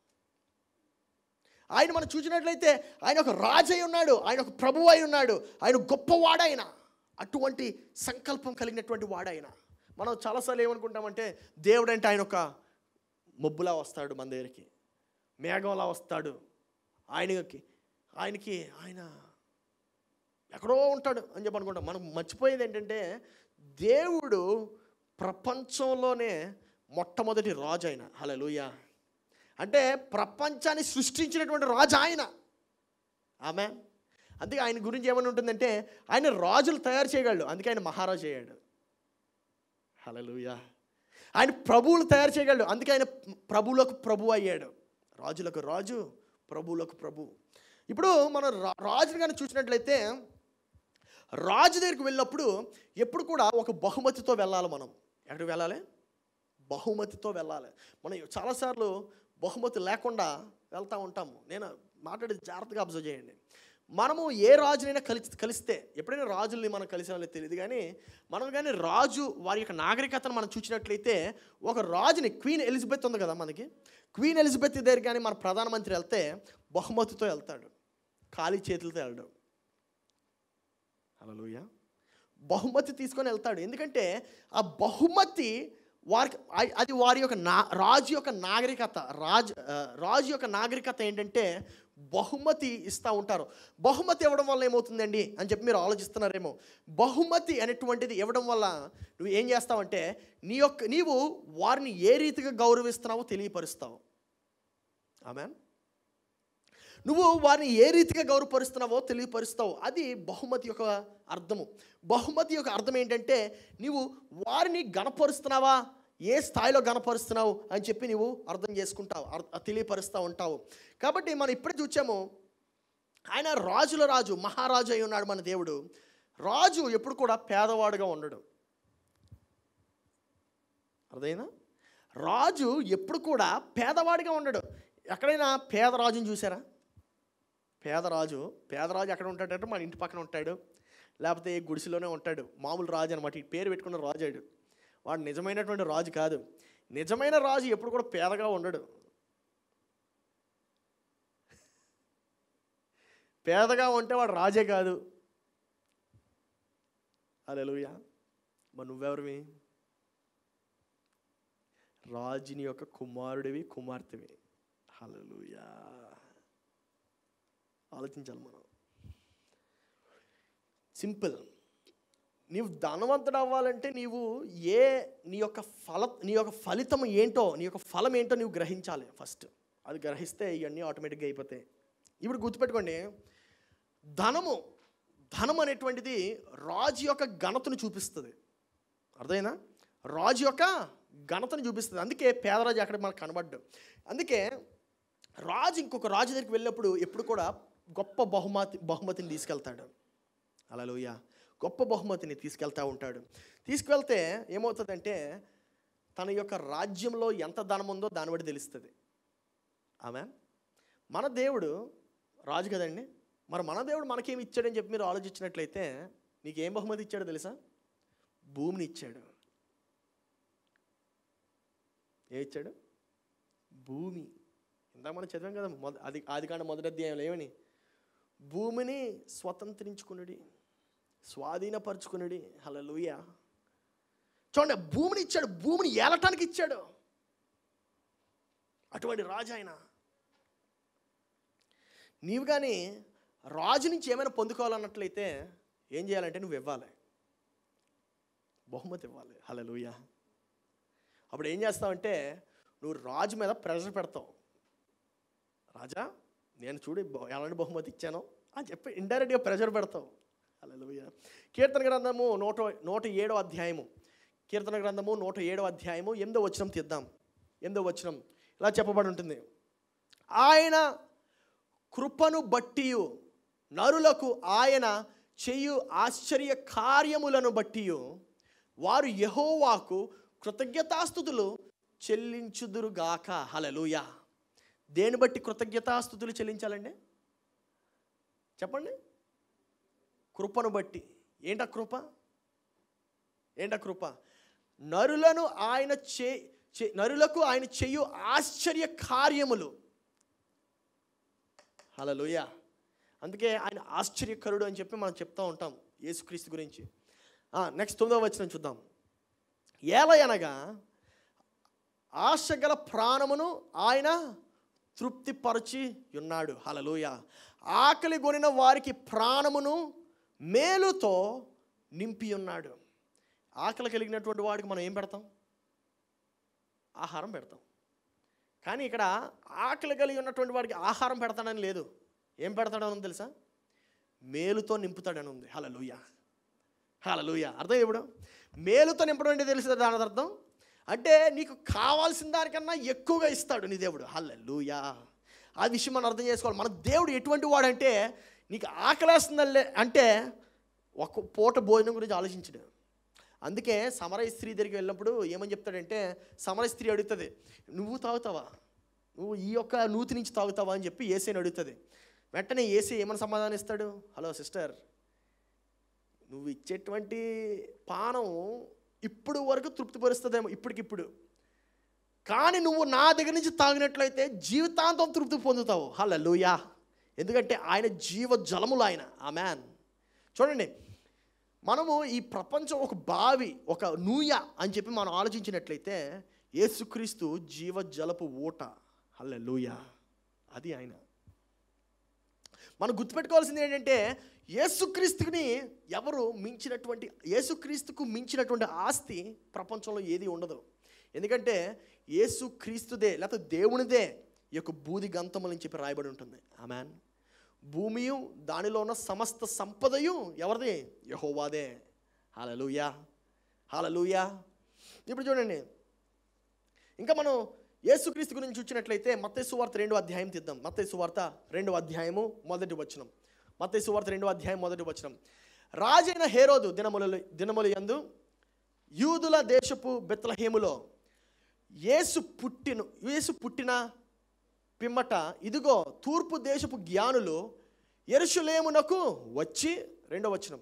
ఆయన మనం చూసినట్లయితే ఆయన ఒక రాజు అయి ఉన్నాడు ఆయన ఒక ప్రభువు అయి ఉన్నాడు ఆయన గొప్పవాడైన అటువంటి సంకల్పం కలిగినటువంటి వాడైన మనం చాలాసార్లు ఏమనుకుంటామంటే దేవుడు అంటే ఆయన ఒక మబ్బులా వస్తాడు మన దగ్గరికి మేఘంలా వస్తాడు ఆయనకి ఆయనకి ఆయన ఎక్కడో ఉంటాడు అని చెప్పి అనుకుంటాం మనం మర్చిపోయేది ఏంటంటే దేవుడు ప్రపంచంలోనే మొట్టమొదటి రాజు ఆయన హలలుయ అంటే ప్రపంచాన్ని సృష్టించినటువంటి రాజు ఆయన ఆమె అందుకే ఆయన గురించి ఏమని ఉంటుందంటే ఆయన రాజులు తయారు చేయగలడు అందుకే ఆయన మహారాజు అయ్యాడు హలలుయా ఆయన ప్రభువులు తయారు చేయగలడు అందుకే ఆయన ప్రభువులకు ప్రభు అయ్యాడు రాజులకు రాజు ప్రభువులకు ప్రభు ఇప్పుడు మనం రా- రాజుని కానీ చూసినట్లయితే రాజు దగ్గరికి వెళ్ళినప్పుడు ఎప్పుడు కూడా ఒక బహుమతితో వెళ్ళాలి మనం ఎక్కడికి వెళ్ళాలి బహుమతితో వెళ్ళాలి మనం చాలాసార్లు బహుమతి లేకుండా వెళ్తూ ఉంటాము నేను మాట్లాడేది జాగ్రత్తగా అబ్జర్వ్ చేయండి మనము ఏ రాజునైనా కలిసి కలిస్తే ఎప్పుడైనా రాజుల్ని మనం కలిసినా తెలియదు కానీ మనం కానీ రాజు వారి యొక్క నాగరికతను మనం చూసినట్లయితే ఒక రాజుని క్వీన్ ఎలిజబెత్ ఉంది కదా మనకి క్వీన్ ఎలిజబెత్ దగ్గర కానీ మన ప్రధానమంత్రి వెళ్తే బహుమతితో వెళ్తాడు ఖాళీ చేతులతో వెళ్ళడు హలోయ బహుమతి తీసుకొని వెళ్తాడు ఎందుకంటే ఆ బహుమతి వారికి అ- అది వారి యొక్క నా రాజు యొక్క నాగరికత రాజు ఆ, రాజు యొక్క నాగరికత ఏంటంటే బహుమతి ఇస్తూ ఉంటారు బహుమతి ఇవ్వడం వల్ల ఏమవుతుందండి అని చెప్పి మీరు ఆలోచిస్తున్నారేమో బహుమతి అనేటువంటిది ఇవ్వడం వల్ల నువ్వు ఏం చేస్తావంటే నీ యొక్క నీవు వారిని ఏ రీతిగా గౌరవిస్తున్నావో తెలియపరుస్తావు ఆమెన్ నువ్వు వారిని ఏ రీతిగా గౌరవపరుస్తున్నావో తెలియపరుస్తావు అది బహుమతి యొక్క అర్థము బహుమతి యొక్క అర్థం ఏంటంటే నీవు వారిని గణపరుస్తున్నావా ఏ స్థాయిలో గణపరుస్తున్నావు అని చెప్పి నువ్వు అర్థం చేసుకుంటావు అర్- తెలియపరుస్తూ ఉంటావు కాబట్టి మనం ఇప్పుడే చూచాము ఆయన రాజుల రాజు మహారాజు అయి ఉన్నాడు మన దేవుడు రాజు ఎప్పుడు కూడా పేదవాడుగా ఉండడు అర్థమైందా రాజు ఎప్పుడు కూడా పేదవాడిగా ఉండడు ఎక్కడైనా పేదరాజుని చూసారా పేదరాజు పేదరాజు ఎక్కడ ఉంటాడంటే మన ఇంటి పక్కన ఉంటాడు లేకపోతే ఏ గుడిసెలోనే ఉంటాడు మామూలు రాజు అనమాట ఈ పేరు పెట్టుకున్న రాజు ఆడు వాడు నిజమైనటువంటి రాజు కాదు నిజమైన రాజు ఎప్పుడు కూడా పేదగా ఉండడు పేదగా ఉంటే వాడు రాజే కాదు అలెలుయా మరి నువ్వెవరివి రాజుని యొక్క కుమారుడివి కుమార్తెవి హల్లెలూయా ఆలోచించాలి మనం సింపుల్ నీవు ధనవంతుడు అవ్వాలంటే నీవు ఏ నీ యొక్క ఫల నీ యొక్క ఫలితం ఏంటో నీ యొక్క ఫలం ఏంటో నీవు గ్రహించాలి ఫస్ట్ అది గ్రహిస్తే ఇవన్నీ ఆటోమేటిక్గా అయిపోతాయి ఇప్పుడు గుర్తుపెట్టుకోండి ధనము ధనం అనేటువంటిది రాజు యొక్క ఘనతను చూపిస్తుంది అర్థమైనా రాజు యొక్క ఘనతను చూపిస్తుంది అందుకే పేదరాజు అక్కడ మనకు కనబడ్డు అందుకే రాజు ఇంకొక రాజు దగ్గరికి వెళ్ళినప్పుడు ఎప్పుడు కూడా గొప్ప బహుమతి బహుమతిని తీసుకెళ్తాడు అలా గొప్ప బహుమతిని తీసుకెళ్తా ఉంటాడు తీసుకువెళ్తే ఏమవుతుందంటే తన యొక్క రాజ్యంలో ఎంత ధనం ఉందో దాన్ని బట్టి తెలుస్తుంది ఆమె మన దేవుడు రాజు కదండి మరి మన దేవుడు మనకేమి ఇచ్చాడని చెప్పి మీరు ఆలోచించినట్లయితే నీకు ఏం బహుమతి ఇచ్చాడో తెలుసా భూమిని ఇచ్చాడు ఏ ఇచ్చాడు భూమి ఇందాక మనం చదివాం కదా మొద అది ఆది కాండ మొదటి అధ్యాయంలో ఏమని భూమిని స్వతంత్రించుకునుడి స్వాధీనపరుచుకునుడి హల్లెలూయా చూడండి భూమిని ఇచ్చాడు భూమిని ఏలటానికి ఇచ్చాడు అటువంటి రాజు ఆయన నీవు కానీ రాజు నుంచి ఏమైనా పొందుకోవాలన్నట్లయితే ఏం చేయాలంటే నువ్వు ఇవ్వాలి బహుమతి ఇవ్వాలి హల్లెలూయా అప్పుడు ఏం చేస్తావంటే నువ్వు రాజు మీద ప్రెషర్ పెడతావు రాజా నేను చూడు బ- ఎలాంటి బహుమతి ఇచ్చానో అని చెప్పి ఇండైరెక్ట్గా ప్రెషర్ పెడతావు హల్లెలూయా కీర్తన గ్రంథము నూట నూట ఏడో అధ్యాయము కీర్తన గ్రంథము నూట ఏడో అధ్యాయము ఎనిమిదో వచనం తీద్దాం ఎనిమిదో వచనం ఇలా చెప్పబడి ఉంటుంది ఆయన కృపను బట్టి నరులకు ఆయన చేయు ఆశ్చర్య కార్యములను బట్టి వారు యహోవాకు కృతజ్ఞతాస్థుతులు చెల్లించుదురుగాక హలలుయా దేని బట్టి కృతజ్ఞతాస్థుతులు చెల్లించాలండి చెప్పండి కృపను బట్టి ఏంటా కృప ఏంటా కృప నరులను ఆయన చే చే- నరులకు ఆయన చేయు ఆశ్చర్య కార్యములు హలలుయ అందుకే ఆయన ఆశ్చర్యకరుడు అని చెప్పి మనం చెప్తా ఉంటాం యేసుక్రీస్తు గురించి నెక్స్ట్ తొమ్మిదవ వచ్చిన చూద్దాం ఏలయనగా ఆశ గల ప్రాణమును ఆయన తృప్తిపరచి ఉన్నాడు హలలుయ ఆకలి కొనిన వారికి ప్రాణమును మేలుతో నింపి ఉన్నాడు ఆకలి కలిగినటువంటి వాడికి మనం ఏం పెడతాం ఆహారం పెడతాం కానీ ఇక్కడ ఆకలి కలిగి ఉన్నటువంటి వాడికి ఆహారం పెడతాడని లేదు ఏం పెడతాడని తెలుసా మేలుతో నింపుతాడని ఉంది హలలుయ హలలుయ అర్థం ఇప్పుడు మేలుతో నింపడం అంటే తెలుసు దాని అర్థం అంటే నీకు కావాల్సిన దానికన్నా ఎక్కువగా ఇస్తాడు నీ దేవుడు హల్లెలూయా ఆ విషయం మనం అర్థం చేసుకోవాలి మన దేవుడు ఎటువంటి వాడంటే నీకు ఆకలేస్తుందలే అంటే ఒక పూట భోజనం గురించి ఆలోచించడు అందుకే సమరయ స్త్రీ దగ్గరికి వెళ్ళినప్పుడు ఏమని చెప్తాడంటే సమరయ స్త్రీ అడుగుతుంది నువ్వు తాగుతావా నువ్వు ఈ యొక్క నూతి నుంచి తాగుతావా అని చెప్పి ఏసీని అడుగుతుంది వెంటనే ఏసీ ఏమని సమాధానం ఇస్తాడు హలో సిస్టర్ నువ్వు ఇచ్చేటువంటి పానం ఇప్పుడు వరకు తృప్తిపరుస్తుందేమో ఇప్పటికిప్పుడు కానీ నువ్వు నా దగ్గర నుంచి తాగినట్లయితే జీవితాంతం తృప్తి పొందుతావు హల్లెలూయా ఎందుకంటే ఆయన జీవ జలములు ఆయన ఆ మ్యాన్ చూడండి మనము ఈ ప్రపంచం ఒక బావి ఒక నూయ అని చెప్పి మనం ఆలోచించినట్లయితే యేసుక్రీస్తు జీవ జలపు ఊట హల్లెలూయా అది ఆయన మనం గుర్తుపెట్టుకోవాల్సింది ఏంటంటే యేసుక్రీస్తుని ఎవరు మించినటువంటి యేసుక్రీస్తుకు మించినటువంటి ఆస్తి ప్రపంచంలో ఏది ఉండదు ఎందుకంటే యేసుక్రీస్తుదే లేకపోతే దేవునిదే ఈ యొక్క బూది గంతములని చెప్పి రాయబడి ఉంటుంది ఆమెన్ భూమియు దానిలో ఉన్న సమస్త సంపదయు ఎవరిది యహోవాదే హాలలుయా హాలలుయా ఇప్పుడు చూడండి ఇంకా మనం యేసుక్రీస్తు గురించి చూసినట్లయితే మత్తయి సువార్త రెండో అధ్యాయం తీద్దాం మత్తయి సువార్త రెండో అధ్యాయము మొదటి వచనం మత్తయి సువార్త రెండో అధ్యాయం మొదటి వచనం రాజైన హేరోదు దినముల దినముల యందు యూదుల దేశపు బెత్లహేములో యేసు పుట్టిన యేసు పుట్టిన పిమ్మట ఇదిగో తూర్పు దేశపు జ్ఞానులు ఎరుషులేమునకు వచ్చి రెండో వచనం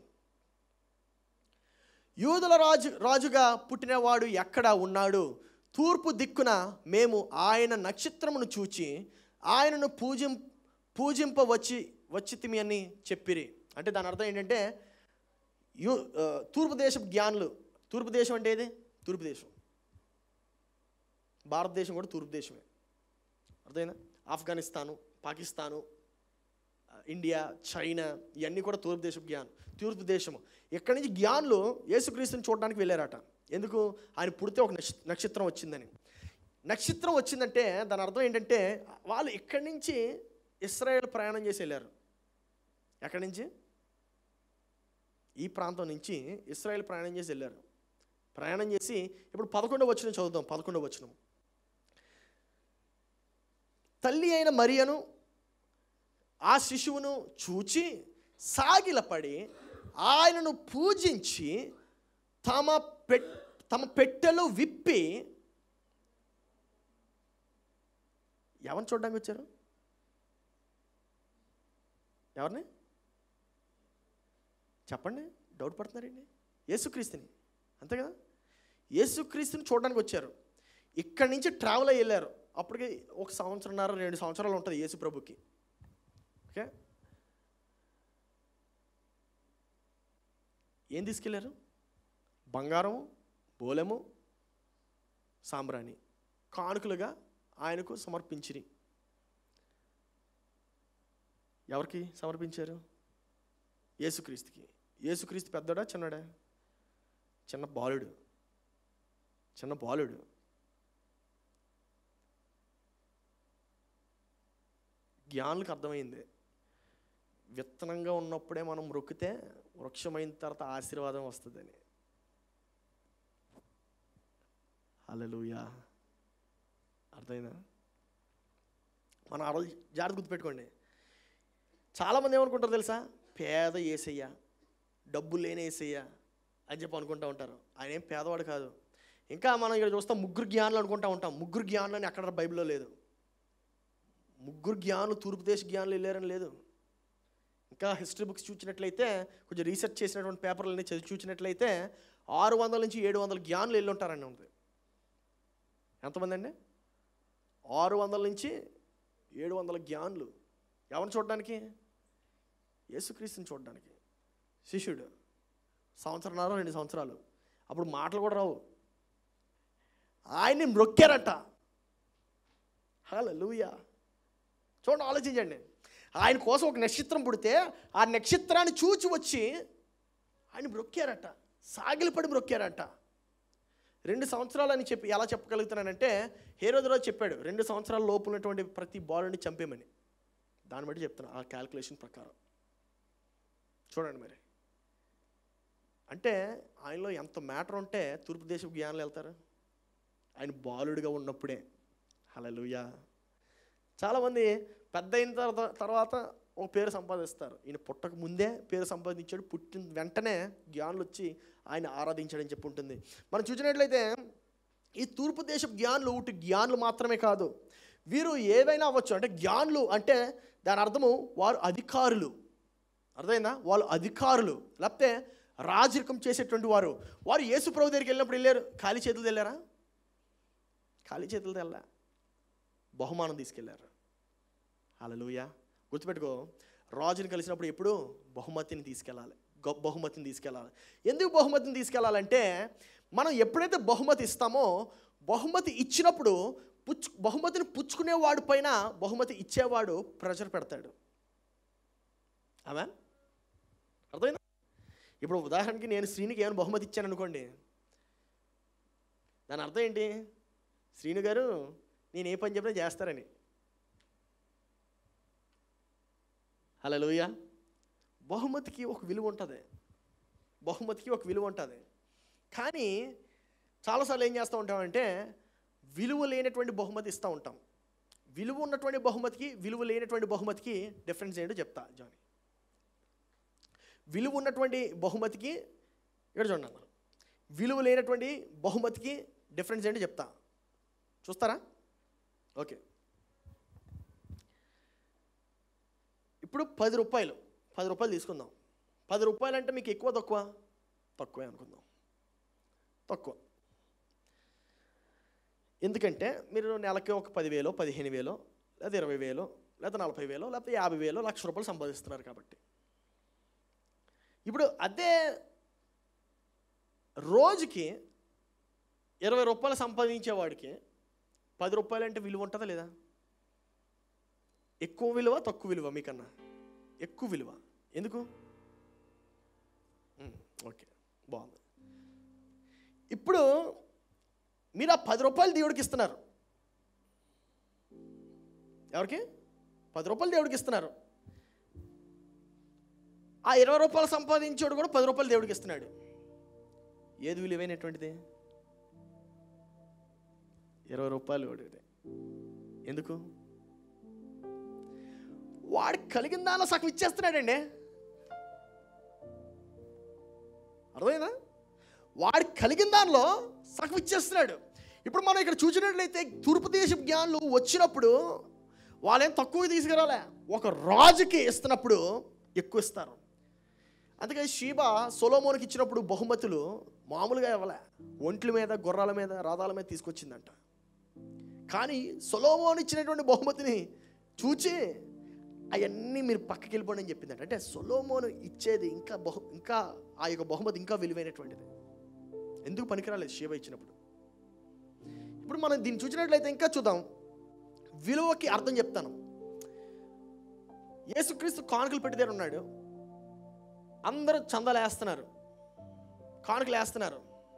యూదుల రాజు రాజుగా పుట్టినవాడు ఎక్కడ ఉన్నాడు తూర్పు దిక్కున మేము ఆయన నక్షత్రమును చూచి ఆయనను పూజిం పూజింప వచ్చి వచ్చితిమి అని చెప్పిరి అంటే దాని అర్థం ఏంటంటే యూ ఆ, తూర్పు దేశపు జ్ఞానులు తూర్పు దేశం అంటే ఏది తూర్పు దేశం భారతదేశం కూడా తూర్పు దేశమే అర్థమైందా ఆఫ్ఘనిస్తాను పాకిస్తాను ఆ, ఇండియా చైనా ఇవన్నీ కూడా తూర్పు దేశపు జ్ఞానం తూర్పు దేశము ఇక్కడి నుంచి జ్ఞానులు యేసుక్రీస్తుని చూడడానికి వెళ్ళారట ఎందుకు ఆయన పుడితే ఒక నక్ష- నక్షత్రం వచ్చిందని నక్షత్రం వచ్చిందంటే దాని అర్థం ఏంటంటే వాళ్ళు ఇక్కడి నుంచి ఇస్రాయేల్ ప్రయాణం చేసి వెళ్ళారు ఎక్కడి నుంచి ఈ ప్రాంతం నుంచి ఇస్రాయేల్ ప్రయాణం చేసి వెళ్ళారు ప్రయాణం చేసి ఇప్పుడు పదకొండవ వచ్చిన చదువుదాం పదకొండవ వచనం తల్లి అయిన మరియను ఆ శిశువును చూచి సాగిలపడి ఆయనను పూజించి తమ పె తమ పెట్టెలు విప్పి ఎవరిని చూడడానికి వచ్చారు ఎవరిని చెప్పండి డౌట్ పడుతున్నారండి యేసుక్రీస్తుని అంతే కదా యేసుక్రీస్తుని చూడడానికి వచ్చారు ఇక్కడి నుంచి ట్రావెల్ అయ్యి వెళ్ళారు అప్పటికి ఒక సంవత్సరంన్నర రెండు సంవత్సరాలు ఉంటుంది యేసు ప్రభుకి ఓకే ఏం తీసుకెళ్ళారు బంగారం బోలెము సాంబ్రాణి కానుకలుగా ఆయనకు సమర్పించిరి ఎవరికి సమర్పించారు యేసుక్రీస్తుకి యేసుక్రీస్తు పెద్దడా చిన్నడా చిన్న బాలుడు చిన్న బాలుడు జ్ఞానులకు అర్థమైంది విత్తనంగా ఉన్నప్పుడే మనం మొక్కితే వృక్షమైన తర్వాత ఆశీర్వాదం వస్తుందని హల్లెలూయా అర్థమైందా మన ఆ రోజు జాగ్రత్త గుర్తుపెట్టుకోండి చాలామంది ఏమనుకుంటారు తెలుసా పేద ఏసయ్య డబ్బు లేని ఏసయ్య అని చెప్పి అనుకుంటూ ఉంటారు ఆయన ఏం పేదవాడు కాదు ఇంకా మనం ఇక్కడ చూస్తాం ముగ్గురు జ్ఞానులు అనుకుంటా ఉంటాం ముగ్గురు జ్ఞానులు అని అక్కడ బైబిల్లో లేదు ముగ్గురు జ్ఞానులు తూర్పు దేశ జ్ఞానులు వెళ్ళారని లేదు ఇంకా హిస్టరీ బుక్స్ చూసినట్లయితే కొంచెం రీసెర్చ్ చేసినటువంటి పేపర్లని చదివి చూసినట్లయితే ఆరు వందల నుంచి ఏడు వందల జ్ఞానులు వెళ్ళి ఉంటారని ఉంది ఎంతమంది అండి ఆరు వందల నుంచి ఏడు వందల జ్ఞానులు ఎవరిని చూడడానికి యేసుక్రీస్తుని చూడడానికి శిష్యుడు సంవత్సరంన్నర రెండు సంవత్సరాలు అప్పుడు మాటలు కూడా రావు ఆయన్ని మ్రొక్కారట హలో లూయా చూడండి ఆలోచించండి ఆయన కోసం ఒక నక్షత్రం పుడితే ఆ నక్షత్రాన్ని చూచి వచ్చి ఆయన మ్రొక్కారట సాగిలిపడి మ్రొక్కారట రెండు సంవత్సరాలు అని చెప్పి ఎలా చెప్పగలుగుతున్నానంటే హేరోదరాజు చెప్పాడు రెండు సంవత్సరాల లోపు ఉన్నటువంటి ప్రతి బాలుని చంపేమని దాన్ని బట్టి చెప్తున్నా ఆ క్యాల్కులేషన్ ప్రకారం చూడండి మరి అంటే ఆయనలో ఎంత మ్యాటర్ ఉంటే తూర్పు దేశపు జ్ఞానులు వెళ్తారు ఆయన బాలుడిగా ఉన్నప్పుడే హలలుయా చాలామంది పెద్ద అయిన తర్వాత తర్వాత ఒక పేరు సంపాదిస్తారు ఈయన పుట్టక ముందే పేరు సంపాదించాడు పుట్టిన వెంటనే జ్ఞానులు వచ్చి ఆయన ఆరాధించాడని చెప్పి ఉంటుంది మనం చూసినట్లయితే ఈ తూర్పు దేశపు జ్ఞానులు ఉట్టి జ్ఞానులు మాత్రమే కాదు వీరు ఏవైనా అవ్వచ్చు అంటే జ్ఞానులు అంటే దాని అర్థము వారు అధికారులు అర్థమైందా వాళ్ళు అధికారులు లేకపోతే రాజరికం చేసేటువంటి వారు వారు యేసు ప్రభు దగ్గరికి వెళ్ళినప్పుడు వెళ్ళారు ఖాళీ చేతులు వెళ్ళారా ఖాళీ చేతులతో వెళ్ళా బహుమానం తీసుకెళ్లారు హల్లెలూయ గుర్తుపెట్టుకో రాజుని కలిసినప్పుడు ఎప్పుడు బహుమతిని తీసుకెళ్ళాలి గొప్ప బహుమతిని తీసుకెళ్ళాలి ఎందుకు బహుమతిని తీసుకెళ్ళాలంటే మనం ఎప్పుడైతే బహుమతి ఇస్తామో బహుమతి ఇచ్చినప్పుడు పుచ్చు బహుమతిని పుచ్చుకునేవాడు పైన బహుమతి ఇచ్చేవాడు ప్రెషర్ పెడతాడు ఆమె అర్థమైందా ఇప్పుడు ఉదాహరణకి నేను శ్రీనికి ఏమైనా బహుమతి ఇచ్చాను అనుకోండి దాని అర్థం ఏంటి శ్రీను గారు నేను ఏ పని చెప్పినా చేస్తారని హలో బహుమతికి ఒక విలువ ఉంటుంది బహుమతికి ఒక విలువ ఉంటుంది కానీ చాలాసార్లు ఏం చేస్తూ ఉంటామంటే విలువ లేనటువంటి బహుమతి ఇస్తూ ఉంటాం విలువ ఉన్నటువంటి బహుమతికి విలువ లేనటువంటి బహుమతికి డిఫరెన్స్ ఏంటో చెప్తా జానీ విలువ ఉన్నటువంటి బహుమతికి ఇక్కడ చూడండి అన్న విలువ లేనటువంటి బహుమతికి డిఫరెన్స్ ఏంటో చెప్తా చూస్తారా ఓకే ఇప్పుడు పది రూపాయలు పది రూపాయలు తీసుకుందాం పది రూపాయలు అంటే మీకు ఎక్కువ తక్కువ తక్కువే అనుకుందాం తక్కువ ఎందుకంటే మీరు నెలకి ఒక పదివేలో పదిహేను వేలో లేదా ఇరవై వేలో లేదా నలభై వేలో లేకపోతే యాభై వేలో లక్ష రూపాయలు సంపాదిస్తున్నారు కాబట్టి ఇప్పుడు అదే రోజుకి ఇరవై రూపాయలు సంపాదించేవాడికి పది రూపాయలు అంటే విలువ ఉంటుందా లేదా ఎక్కువ విలువ తక్కువ విలువ మీకన్నా ఎక్కువ విలువ ఎందుకు ఉమ్, ఓకే బాగుంది ఇప్పుడు మీరు ఆ పది రూపాయలు దేవుడికి ఇస్తున్నారు ఎవరికి పది రూపాయలు దేవుడికి ఇస్తున్నారు ఆ ఇరవై రూపాయలు సంపాదించాడు కూడా పది రూపాయలు దేవుడికి ఇస్తున్నాడు ఏది విలువైనటువంటిది ఇరవై రూపాయలు వాడిది ఎందుకు వాడికి కలిగిన దానిలో సగం ఇచ్చేస్తున్నాడండి అర్థమైందా వాడికి కలిగిన దానిలో సగం ఇచ్చేస్తున్నాడు ఇప్పుడు మనం ఇక్కడ చూసినట్లయితే తూర్పు దేశపు జ్ఞానులు వచ్చినప్పుడు వాళ్ళేం తక్కువ తీసుకురాలే ఒక రాజుకి ఇస్తున్నప్పుడు ఎక్కువ ఇస్తారు అందుకే షీబ సొలోమోనికి ఇచ్చినప్పుడు బహుమతులు మామూలుగా ఇవ్వలే ఒంట్ల మీద గుర్రాల మీద రథాల మీద తీసుకొచ్చిందంట కానీ సొలోమోన్ ఇచ్చినటువంటి బహుమతిని చూచి అవన్నీ మీరు పక్కకి వెళ్ళిపోండి అని చెప్పిందంట అంటే సొలోమోను ఇచ్చేది ఇంకా బహు ఇంకా ఆ యొక్క బహుమతి ఇంకా విలువైనటువంటిది ఎందుకు పనికిరాలేదు షీబ ఇచ్చినప్పుడు ఇప్పుడు మనం దీన్ని చూసినట్లయితే ఇంకా చూద్దాం విలువకి అర్థం చెప్తాను యేసుక్రీస్తు కానుకలు పెట్టి దగ్గర ఉన్నాడు అందరూ చందాలు వేస్తున్నారు కానుకలు వేస్తున్నారు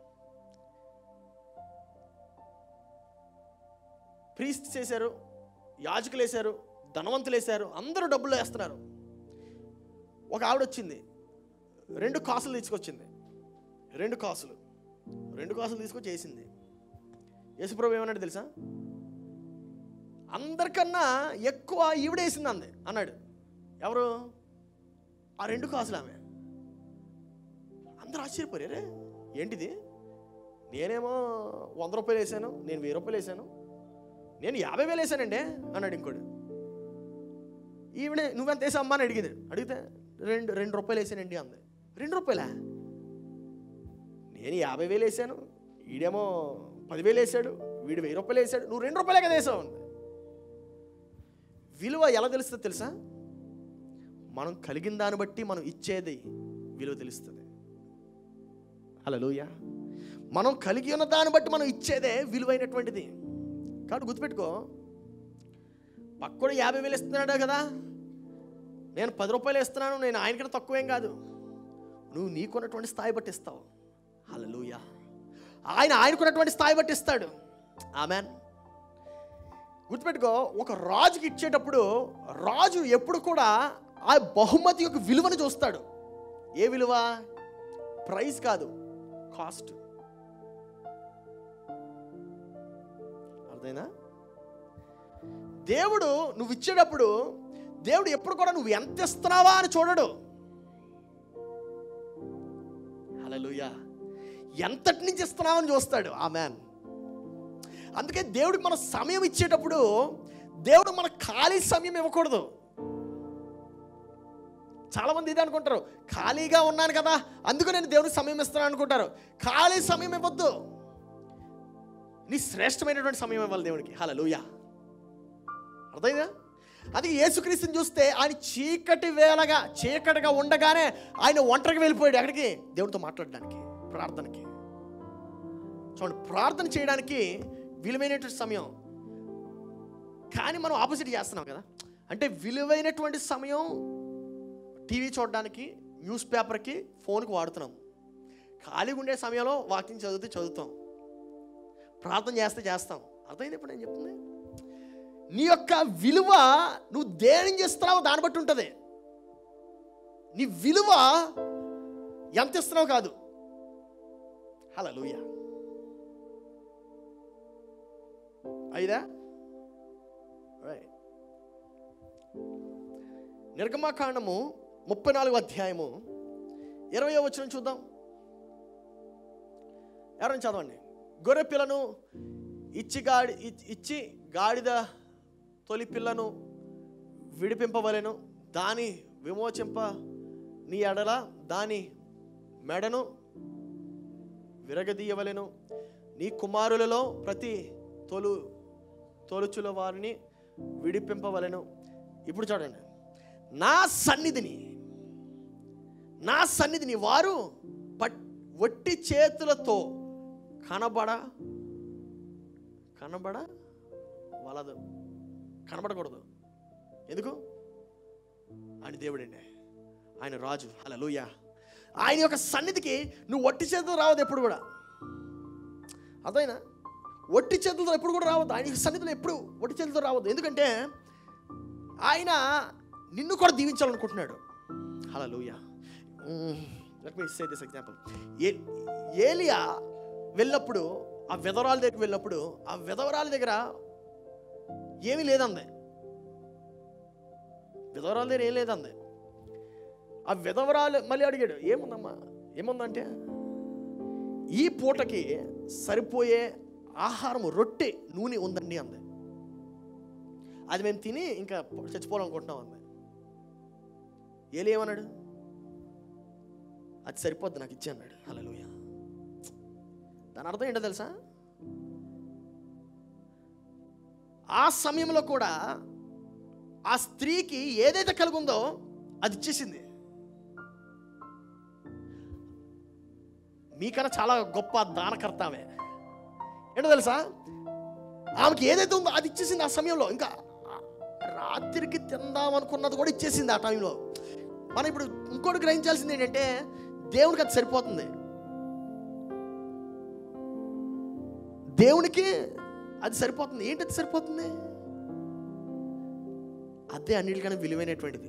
ప్రీస్ట్ చేశారు యాజకులు వేశారు ధనవంతులు వేశారు అందరూ డబ్బులు వేస్తున్నారు ఒక ఆవిడ వచ్చింది రెండు కాసులు తీసుకొచ్చింది రెండు కాసులు రెండు కాసులు తీసుకొచ్చి వేసింది యేసుప్రభు ఏమన్నాడు తెలుసా అందరికన్నా ఎక్కువ ఈవిడేసింది అంది అన్నాడు ఎవరు ఆ రెండు కాసులు ఆమె అందరూ ఆశ్చర్యపోయారే ఏంటిది నేనేమో వంద రూపాయలు వేసాను నేను వెయ్యి రూపాయలు వేసాను నేను యాభై వేలు వేసానండి అన్నాడు ఇంకోడు ఈవిడే నువ్వెంత వేసావు అమ్మా అని అడిగింది అడిగితే రెండు రెండు రూపాయలు వేసానండి అంది రెండు రూపాయలా నేను యాభై వేలు వేసాను వీడేమో పదివేలు వేసాడు వీడు వెయ్యి రూపాయలు వేసాడు నువ్వు రెండు రూపాయలే కదా వేసావు అంది విలువ ఎలా తెలుస్తుంది తెలుసా మనం కలిగిన దాన్ని బట్టి మనం ఇచ్చేది విలువ తెలుస్తుంది హలోయ మనం కలిగి ఉన్న దాన్ని బట్టి మనం ఇచ్చేదే విలువైనటువంటిది కాబట్టి గుర్తుపెట్టుకో పక్కడు యాభై వేలు ఇస్తున్నాడు కదా నేను పది రూపాయలు ఇస్తున్నాను నేను ఆయనకన్నా తక్కువేం కాదు నువ్వు నీకున్నటువంటి స్థాయి బట్టి ఇస్తావు హలలుయ ఆయన ఆయనకున్నటువంటి స్థాయి బట్టి ఇస్తాడు ఆమెన్ గుర్తుపెట్టుకో ఒక రాజుకి ఇచ్చేటప్పుడు రాజు ఎప్పుడు కూడా ఆ బహుమతి యొక్క విలువను చూస్తాడు ఏ విలువ ప్రైస్ కాదు కాస్ట్ అర్థమైనా దేవుడు నువ్వు ఇచ్చేటప్పుడు దేవుడు ఎప్పుడు కూడా నువ్వు ఎంత ఇస్తున్నావా అని చూడడు హల్లెలూయా ఎంతటి నుంచి ఇస్తున్నావని చూస్తాడు ఆ మ్యాన్ అందుకే దేవుడికి మన సమయం ఇచ్చేటప్పుడు దేవుడు మన ఖాళీ సమయం ఇవ్వకూడదు చాలామంది ఇదే అనుకుంటారు ఖాళీగా ఉన్నాను కదా అందుకు నేను దేవుడికి సమయం ఇస్తున్నాను అనుకుంటారు ఖాళీ సమయం ఇవ్వద్దు నీ శ్రేష్టమైనటువంటి సమయం ఇవ్వాలి దేవుడికి హల్లెలూయా అర్థమైందా అది యేసుక్రీస్తుని చూస్తే ఆయన చీకటి వేళగా చీకటిగా ఉండగానే ఆయన ఒంటరికి వెళ్ళిపోయాడు ఎక్కడికి దేవుడితో మాట్లాడడానికి ప్రార్థనకి చూడండి ప్రార్థన చేయడానికి విలువైనటువంటి సమయం కానీ మనం ఆపోజిట్ చేస్తున్నాం కదా అంటే విలువైనటువంటి సమయం టీవీ చూడడానికి న్యూస్ పేపర్కి ఫోన్కి వాడుతున్నాం ఖాళీగా ఉండే సమయంలో వాకింగ్ చదివితే చదువుతాం ప్రార్థన చేస్తే చేస్తాం అర్థమైంది ఇప్పుడు నేను చెప్తుంది నీ యొక్క విలువ నువ్వు దేని చేస్తున్నావో దాన్ని బట్టి ఉంటుంది నీ విలువ ఎంత ఇస్తున్నావు కాదు హలో లూయా అయిదా రైట్ నిర్గమాకాండము ముప్పై నాలుగు అధ్యాయము ఇరవై వచ్చిన చూద్దాం ఎవరైనా చదవండి గొర్రె పిల్లను ఇచ్చి గాడి ఇచ్- ఇచ్చి గాడిద తొలి పిల్లను విడిపింపవలెను దాని విమోచింప నీ ఎడల దాని మెడను విరగదీయవలెను నీ కుమారులలో ప్రతి తొలు తొలుచుల వారిని విడిపింపవలెను ఇప్పుడు చూడండి నా సన్నిధిని నా సన్నిధిని వారు పట్ వట్టి చేతులతో కనబడ కనబడ వలదు కనబడకూడదు ఎందుకు ఆయన దేవుడండి ఆయన రాజు అలా ఆయన యొక్క సన్నిధికి నువ్వు వట్టి చేతులు రావద్దు ఎప్పుడు కూడా అదైనా వట్టి చేతులతో ఎప్పుడు కూడా రావద్దు ఆయన యొక్క సన్నిధిలో ఎప్పుడు వట్టి చేతులతో రావద్దు ఎందుకంటే ఆయన నిన్ను కూడా దీవించాలనుకుంటున్నాడు hallelujah let me say this example ఏలియా వెళ్ళినప్పుడు ఆ విధవరాల దగ్గరికి వెళ్ళినప్పుడు ఆ విధవరాల దగ్గర ఏమీ లేదంది విధవరాల దగ్గర ఏం లేదంది ఆ విధవరాలు మళ్ళీ అడిగాడు ఏముందమ్మా ఏముందంటే ఈ పూటకి సరిపోయే ఆహారము రొట్టె నూనె ఉందండి అంది అది మేము తిని ఇంకా చచ్చిపోవాలనుకుంటున్నాం అంది ఏలి ఏమన్నాడు అది సరిపోద్ది నాకు ఇచ్చే అన్నాడు హల్లెలూయా దాని అర్థం ఏంటో తెలుసా ఆ సమయంలో కూడా ఆ స్త్రీకి ఏదైతే కలిగి ఉందో అది ఇచ్చేసింది మీకన్నా చాలా గొప్ప దానకర్త ఆమె ఏంటో తెలుసా ఆమెకి ఏదైతే ఉందో అది ఇచ్చేసింది ఆ సమయంలో ఇంకా రాత్రికి తిందాం అనుకున్నది కూడా ఇచ్చేసింది ఆ టైంలో మనం ఇప్పుడు ఇంకోటి గ్రహించాల్సింది ఏంటంటే దేవునికి అది సరిపోతుంది దేవునికి అది సరిపోతుంది ఏంటి అది సరిపోతుంది అదే అన్నిటికన్నా విలువైనటువంటిది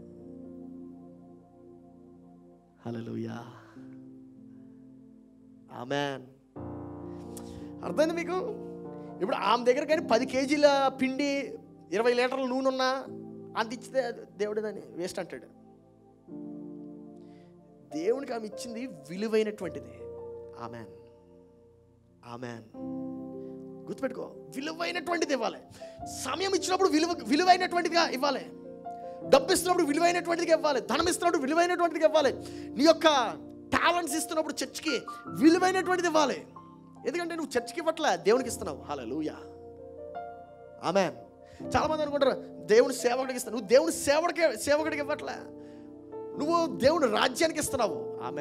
హల్లెలూయా ఆమెన్ అర్థమైంది మీకు ఇప్పుడు ఆమె దగ్గర కానీ పది కేజీల పిండి ఇరవై లీటర్ల నూనె ఉన్నా అంత ఇచ్చితే దేవుడిదని వేస్ట్ అంటాడు దేవునికి ఆమె ఇచ్చింది విలువైనటువంటిది ఆమెన్ ఆమెన్ గుర్తుపెట్టుకో విలువైనటువంటిది ఇవ్వాలి సమయం ఇచ్చినప్పుడు విలువ విలువైనటువంటిదిగా ఇవ్వాలి డబ్బు ఇస్తున్నప్పుడు విలువైనటువంటిదిగా ఇవ్వాలి ధనం ఇస్తున్నప్పుడు విలువైనటువంటిది ఇవ్వాలి నీ యొక్క టాలెంట్స్ ఇస్తున్నప్పుడు చర్చ్కి విలువైనటువంటిది ఇవ్వాలి ఎందుకంటే నువ్వు చర్చ్కి ఇవ్వట్లే దేవునికి ఇస్తున్నావు హలో లూయా ఆమె చాలామంది అనుకుంటారు దేవుని సేవకుడికి ఇస్తాను నువ్వు దేవుని సేవడికి సేవకుడికి ఇవ్వట్లే నువ్వు దేవుని రాజ్యానికి ఇస్తున్నావు ఆమె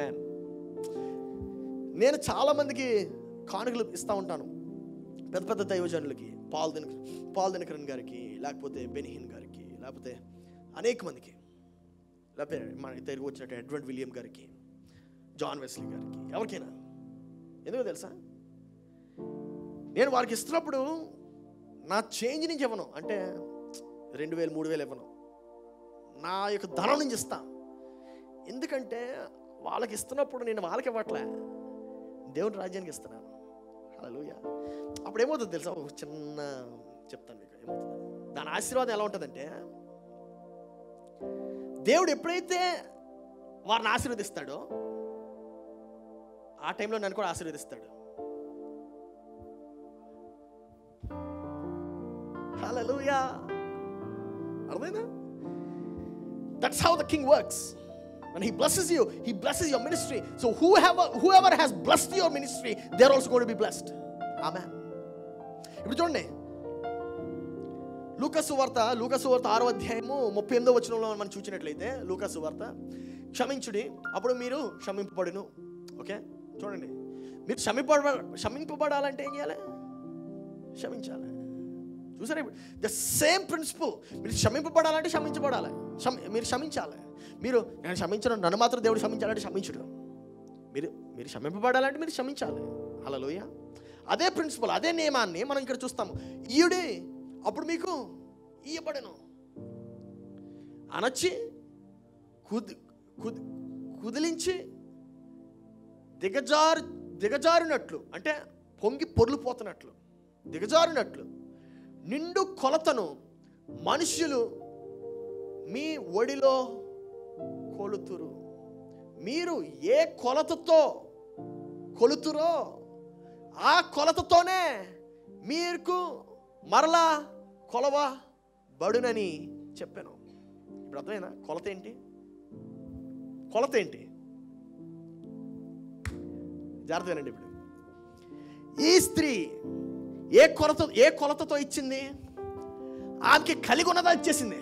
నేను చాలామందికి కానుకలు ఇస్తూ ఉంటాను పెద్ద పెద్ద దైవజనులకి పాల్ దిన పాల్ దినకరన్ గారికి లేకపోతే బెనిహిన్ గారికి లేకపోతే అనేక మందికి లేకపోతే మన తెలుగు వచ్చినట్టు ఎడ్వర్డ్ విలియం గారికి జాన్ వెస్లీ గారికి ఎవరికైనా ఎందుకో తెలుసా నేను వారికి ఇస్తున్నప్పుడు నా చేంజ్ నుంచి ఇవ్వను అంటే రెండు వేలు మూడు వేలు ఇవ్వను నా యొక్క ధనం నుంచి ఇస్తా ఎందుకంటే వాళ్ళకి ఇస్తున్నప్పుడు నేను వాళ్ళకి ఇవ్వట్లే దేవుని రాజ్యానికి ఇస్తున్నాను హల్లెలూయా అప్పుడు ఏమవుతుంది తెలుసా ఒక చిన్న చెప్తాను మీకు ఏమవుతుంది దాని ఆశీర్వాదం ఎలా ఉంటుందంటే దేవుడు ఎప్పుడైతే వారిని ఆశీర్వదిస్తాడో ఆ టైంలో నన్ను కూడా ఆశీర్వదిస్తాడు హల్లెలూయా అర్థమైందా that's how the king works When he blesses you, he blesses your ministry. So whoever whoever has blessed your ministry, they're also going to be blessed. Amen. ఇప్పుడు చూడండి లూకసు వార్త లూకసు వార్త ఆరో అధ్యాయము ముప్పై ఎనిమిదో వచనంలో మనం చూసినట్లయితే లూకసు వార్త క్షమించుడి అప్పుడు మీరు క్షమింపబడును ఓకే చూడండి మీరు క్షమింపబడ క్షమింపబడాలంటే ఏం చేయాలి క్షమించాలి చూసారా ఇప్పుడు ద సేమ్ ప్రిన్సిపల్ మీరు క్షమింపబడాలంటే క్షమించబడాలి క్షమి మీరు క్షమించాలి మీరు నేను క్షమించను నన్ను మాత్రం దేవుడు క్షమించాలంటే క్షమించడు మీరు మీరు క్షమింపబడాలంటే మీరు క్షమించాలి అలలోయ అదే ప్రిన్సిపల్ అదే నియమాన్ని మనం ఇక్కడ చూస్తాము ఈయుడే అప్పుడు మీకు ఇయ్యబడను అనొచ్చి కుది కుది కుదిలించి దిగజారు దిగజారినట్లు అంటే పొంగి పొర్లిపోతున్నట్లు దిగజారినట్లు నిండు కొలతను మనుష్యులు మీ ఒడిలో కొలుతురు మీరు ఏ కొలతతో కొలుతురో ఆ కొలతతోనే మీకు మరలా కొలవ బడునని చెప్పాను ఇప్పుడు అర్థమైనా కొలత ఏంటి కొలత ఏంటి జాగ్రత్తగానండి ఇప్పుడు ఈ స్త్రీ ఏ కొలత ఏ కొలతతో ఇచ్చింది ఆమెకి కలిగి ఉన్నదా ఇచ్చేసింది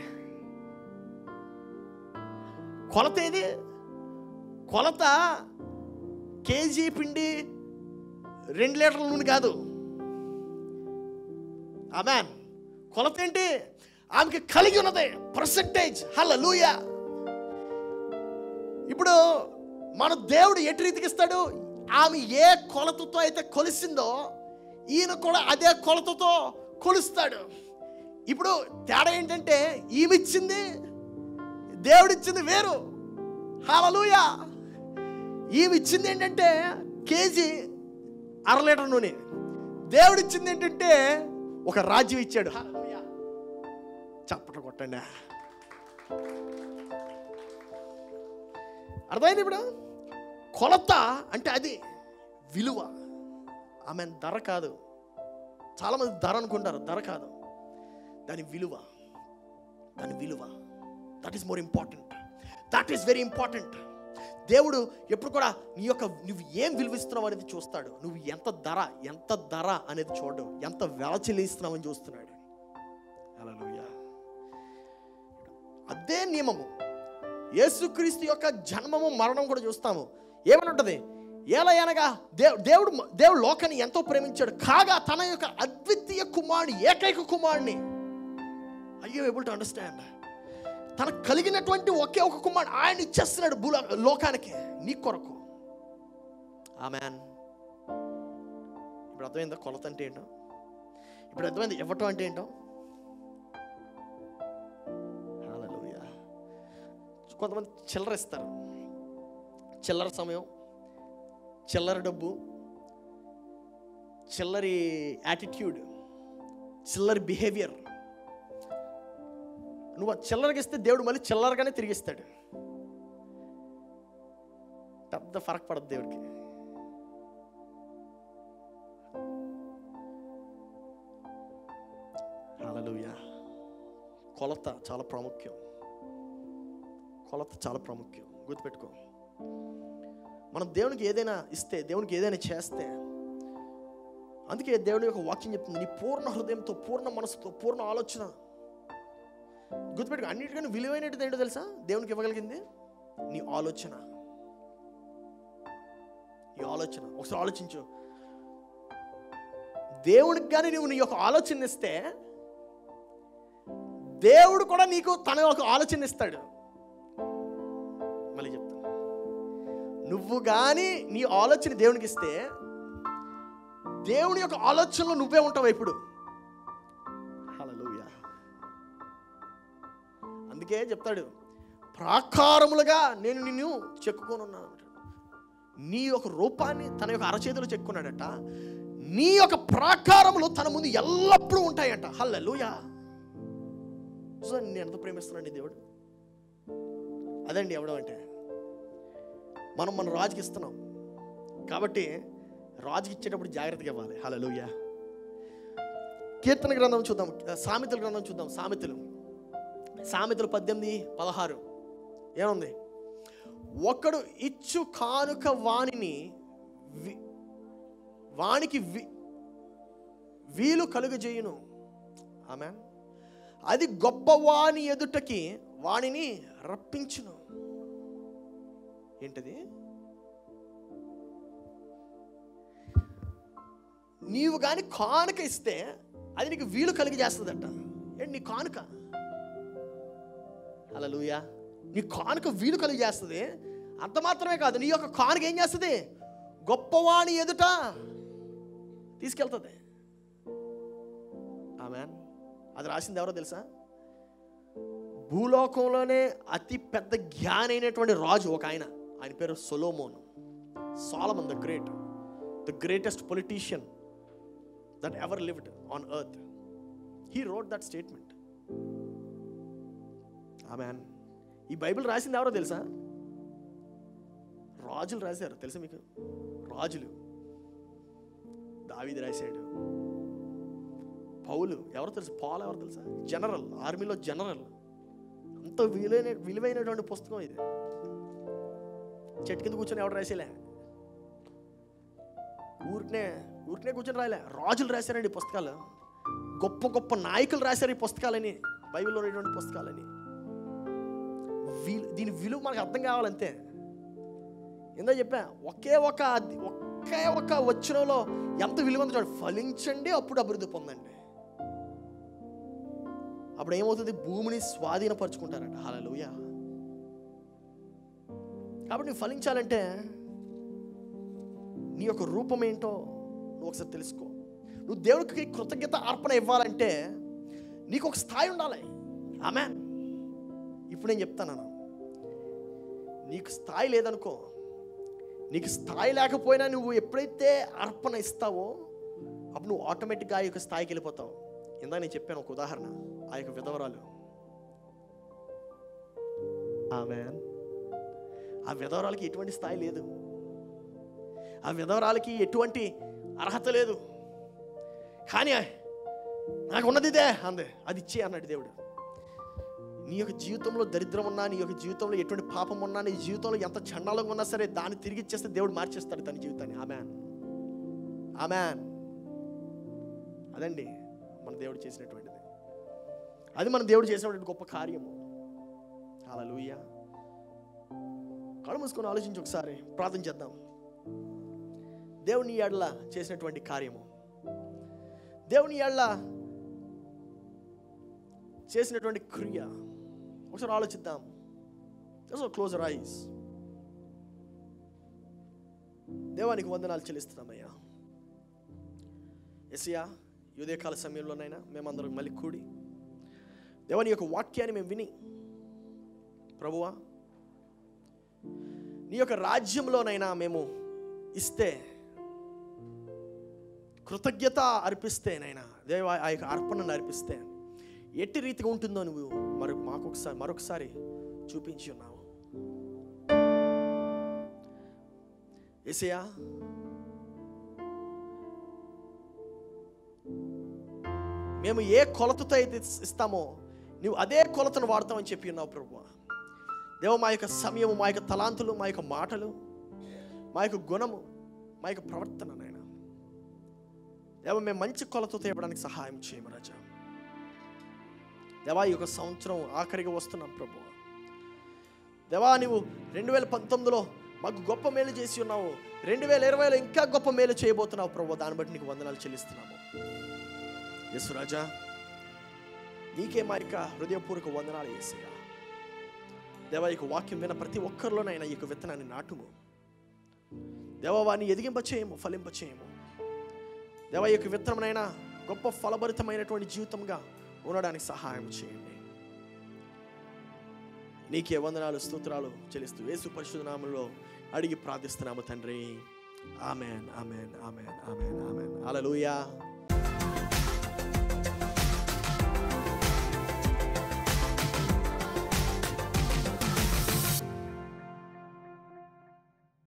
కొలత ఏది కొలత కేజీ పిండి రెండు లీటర్ల నూనె కాదు ఆమెన్ కొలత ఏంటి ఆమెకి కలిగి ఉన్నది పర్సంటేజ్ హలో లూయా ఇప్పుడు మన దేవుడు ఎటు రీతికి ఇస్తాడు ఆమె ఏ కొలతతో అయితే కొలిసిందో ఈయన కూడా అదే కొలతతో కొలుస్తాడు ఇప్పుడు తేడా ఏంటంటే ఈమె ఇచ్చింది దేవుడిచ్చింది వేరు హాలలుయా ఈమె ఇచ్చింది ఏంటంటే కేజీ అర లీటర్ నూనె దేవుడిచ్చింది ఏంటంటే ఒక రాజ్యం ఇచ్చాడు హల్లెలూయా. చప్పట కొట్టండి అర్థమైంది ఇప్పుడు కొలత అంటే అది విలువ ఆమె ధర కాదు చాలామంది ధర అనుకుంటారు ధర కాదు దాని విలువ దాని విలువ that is more important that is very important దేవుడు ఎప్పుడు కూడా నీ యొక్క నువ్వు ఏం విలువిస్తున్నావు అనేది చూస్తాడు నువ్వు ఎంత ధర ఎంత ధర అనేది చూడడు ఎంత వెల చెల్లిస్తున్నావు అని చూస్తున్నాడు హల్లెలూయా అదే నియమము యేసుక్రీస్తు యొక్క జన్మము మరణం కూడా చూస్తాము ఏమని ఉంటుంది ఎలా అనగా దేవు దేవుడు దేవుడు లోకాన్ని ఎంతో ప్రేమించాడు కాగా తన యొక్క అద్వితీయ కుమారుని ఏకైక కుమారుని అయ్యో ఏబుల్ టు అండర్స్టాండ్ తనకు కలిగినటువంటి ఒకే ఒక కుమారుడు ఆయన ఇచ్చేస్తున్నాడు భూలో లోకానికి నీ కొరకు ఆమెన్ ఇప్పుడు అర్థమైందా కొలత అంటే ఏంటో ఇప్పుడు అర్థమైంది ఇవ్వటం అంటే ఏంటో హల్లెలూయా కొంతమంది చిల్లర ఇస్తారు చిల్లర సమయం చిల్లర డబ్బు చిల్లరి యాటిట్యూడ్ చిల్లరి బిహేవియర్ నువ్వు ఆ చిల్లరకి ఇస్తే దేవుడు మళ్ళీ చిల్లరగానే తిరిగిస్తాడు పెద్ద ఫరక్ పడదు దేవుడికి హల్లెలూయా కొలత చాలా ప్రాముఖ్యం కొలత చాలా ప్రాముఖ్యం గుర్తుపెట్టుకో మనం దేవునికి ఏదైనా ఇస్తే దేవునికి ఏదైనా చేస్తే అందుకే దేవుని యొక్క వాక్యం చెప్తుంది నీ పూర్ణ హృదయంతో పూర్ణ మనసుతో పూర్ణ ఆలోచన గుర్తుపెట్టుకో అన్నిటికన్నా విలువైనది ఏంటో తెలుసా దేవునికి ఇవ్వగలిగింది నీ ఆలోచన నీ ఆలోచన ఒకసారి ఆలోచించు దేవునికి కానీ నువ్వు నీ యొక్క ఆలోచన ఇస్తే దేవుడు కూడా నీకు తన యొక్క ఆలోచన ఇస్తాడు మళ్ళీ చెప్తాను నువ్వు కానీ నీ ఆలోచన దేవునికి ఇస్తే దేవుని యొక్క ఆలోచనలో నువ్వే ఉంటావు ఇప్పుడు హల్లెలూయా అందుకే చెప్తాడు ప్రాకారములుగా నేను నిన్ను చెక్కుకొనున్నాను అంటాడు. నీ యొక్క రూపాన్ని తన యొక్క అరచేతిలో చెక్కున్నాడట నీ యొక్క ప్రాకారములు తన ముందు ఎల్లప్పుడూ ఉంటాయంట హల్లెలూయా సో నేను ఎంత ప్రేమిస్తున్నాండి దేవుడు అదండి ఎవడం అంటే మనం మన రాజుకి ఇస్తున్నాం కాబట్టి రాజుకి ఇచ్చేటప్పుడు జాగ్రత్తగా ఇవ్వాలి హల్లెలూయా కీర్తన గ్రంథం చూద్దాం సామెతల గ్రంథం చూద్దాం సామెతలు సామెతలు పద్దెనిమిది పదహారు ఏముంది ఒకడు ఇచ్చు కానుక వాణిని వి- వానికి వి- వీలు కలుగజేయును ఆమె అది గొప్పవాని ఎదుటకి వాణిని రప్పించును ఏంటది నీవు కానీ కానుక ఇస్తే అది నీకు వీలు కలిగి చేస్తుందట ఏంటి నీ కానుక అలా నీ కానుక వీలు కలిగి చేస్తుంది అంత మాత్రమే కాదు నీ యొక్క కానుక ఏం చేస్తుంది గొప్పవాణి ఎదుట తీసుకెళ్తుంది ఆమె అది రాసింది ఎవరో తెలుసా భూలోకంలోనే అతి పెద్ద జ్ఞాని అయినటువంటి రాజు ఒక ఆయన ఆయన పేరు Solomon Solomon the great the greatest politician that ever lived on earth he wrote that statement amen ఈ బైబిల్ రాసింది ఎవరో తెలుసా రాజులు రాశారు తెలుసా మీకు రాజులు దావీది రాశాడు పౌలు ఎవరు తెలుసు పాల్ ఎవరు తెలుసా జనరల్ ఆర్మీలో జనరల్ అంత విలువైన విలువైనటువంటి పుస్తకం ఇది చెట్టు కింద కూర్చొని ఎవడు రాసేలే ఊరికనే ఊరికనే కూర్చొని రాయలే రాజులు రాశారండి ఈ పుస్తకాలు గొప్ప గొప్ప నాయకులు రాశారు ఈ పుస్తకాలని బైబిల్లో ఉన్నటువంటి పుస్తకాలని విలు- దీని విలువ మనకు అర్థం కావాలంతే ఏందో చెప్పా ఒకే ఒక అద్- ఒకే ఒక వచనంలో ఎంత విలువ ఉందో చూడండి ఫలించండి అప్పుడు అభివృద్ధి పొందండి అప్పుడు ఏమవుతుంది భూమిని స్వాధీనపరుచుకుంటారంట హల్లెలూయ కాబట్టి నువ్వు ఫలించాలంటే నీ యొక్క రూపం ఏంటో నువ్వు ఒకసారి తెలుసుకో నువ్వు దేవుడికి కృతజ్ఞత అర్పణ ఇవ్వాలంటే నీకు ఒక స్థాయి ఉండాలి ఆమె ఇప్పుడు నేను చెప్తాను నీకు స్థాయి లేదనుకో నీకు స్థాయి లేకపోయినా నువ్వు ఎప్పుడైతే అర్పణ ఇస్తావో అప్పుడు నువ్వు ఆటోమేటిక్గా ఆ యొక్క స్థాయికి వెళ్ళిపోతావు ఇందా నేను చెప్పాను ఒక ఉదాహరణ ఆ యొక్క విధవరాలు ఆమె ఆ విధవరాలకి ఎటువంటి స్థాయి లేదు ఆ విధవరాలకి ఎటువంటి అర్హత లేదు కానీ నాకు ఉన్నది ఇదే అందే అది ఇచ్చే అన్నాడు దేవుడు నీ యొక్క జీవితంలో దరిద్రం ఉన్నా నీ యొక్క జీవితంలో ఎటువంటి పాపం ఉన్నా నీ జీవితంలో ఎంత చండాలంగా ఉన్నా సరే దాన్ని తిరిగి ఇచ్చేస్తే దేవుడు మార్చేస్తాడు తన జీవితాన్ని ఆమెన్ ఆమెన్ అదండి మన దేవుడు చేసినటువంటిది అది మన దేవుడు చేసినటువంటి గొప్ప కార్యము అలా లూయ కళ్ళు మూసుకొని ఆలోచించి ఒకసారి ప్రార్థన చేద్దాం దేవుని ఏళ్ళ చేసినటువంటి కార్యము దేవుని ఏళ్ళ చేసినటువంటి క్రియ ఒకసారి ఆలోచిద్దాం క్లోజ్ ఐస్ దేవానికి వందనాలు చెల్లిస్తున్నామయ్యా ఎస్యా యుదయకాల సమయంలోనైనా మేమందరం మళ్ళీ కూడి దేవాని యొక్క వాక్యాన్ని మేము విని ప్రభువా నీ యొక్క రాజ్యంలోనైనా మేము ఇస్తే కృతజ్ఞత అర్పిస్తే నైనా దేవ ఆ యొక్క అర్పణను అర్పిస్తే ఎట్టి రీతిగా ఉంటుందో నువ్వు మరి మాకు ఒకసారి మరొకసారి చూపించి ఉన్నావు ఏసయా మేము ఏ కొలతతో అయితే ఇస్తామో నువ్వు అదే కొలతను వాడతామని చెప్పి ఉన్నావు ప్రభు దేవ మా యొక్క సమయము మా యొక్క తలాంతులు మా యొక్క మాటలు మా యొక్క గుణము మా యొక్క ప్రవర్తన నాయన దేవ మేము మంచి కొలతతో ఇవ్వడానికి సహాయం చేయము రాజా దేవా ఈ యొక్క సంవత్సరం ఆఖరిగా వస్తున్నాం ప్రభు దేవా నువ్వు రెండు వేల పంతొమ్మిదిలో మాకు గొప్ప మేలు చేసి ఉన్నావు రెండు వేల ఇరవైలో ఇంకా గొప్ప మేలు చేయబోతున్నావు ప్రభు దాన్ని బట్టి నీకు వందనాలు చెల్లిస్తున్నాము యస్సు రాజా నీకే మా యొక్క హృదయపూర్వక వందనాలు వేసేయా దేవా ఈ యొక్క వాక్యం విన్న ప్రతి ఒక్కరిలోనైనా ఈ యొక్క విత్తనాన్ని నాటుము దేవా వారిని ఎదిగింపచేయము ఫలింపచేయము దేవా ఈ యొక్క విత్తనమైనా గొప్ప ఫలభరితమైనటువంటి జీవితంగా ఉండడానికి సహాయం చేయండి నీకే వందనాలు స్తోత్రాలు చెల్లిస్తూ యేసు పరిశుద్ధ నామంలో అడిగి ప్రార్థిస్తున్నాము తండ్రి amen amen amen amen amen హల్లెలూయా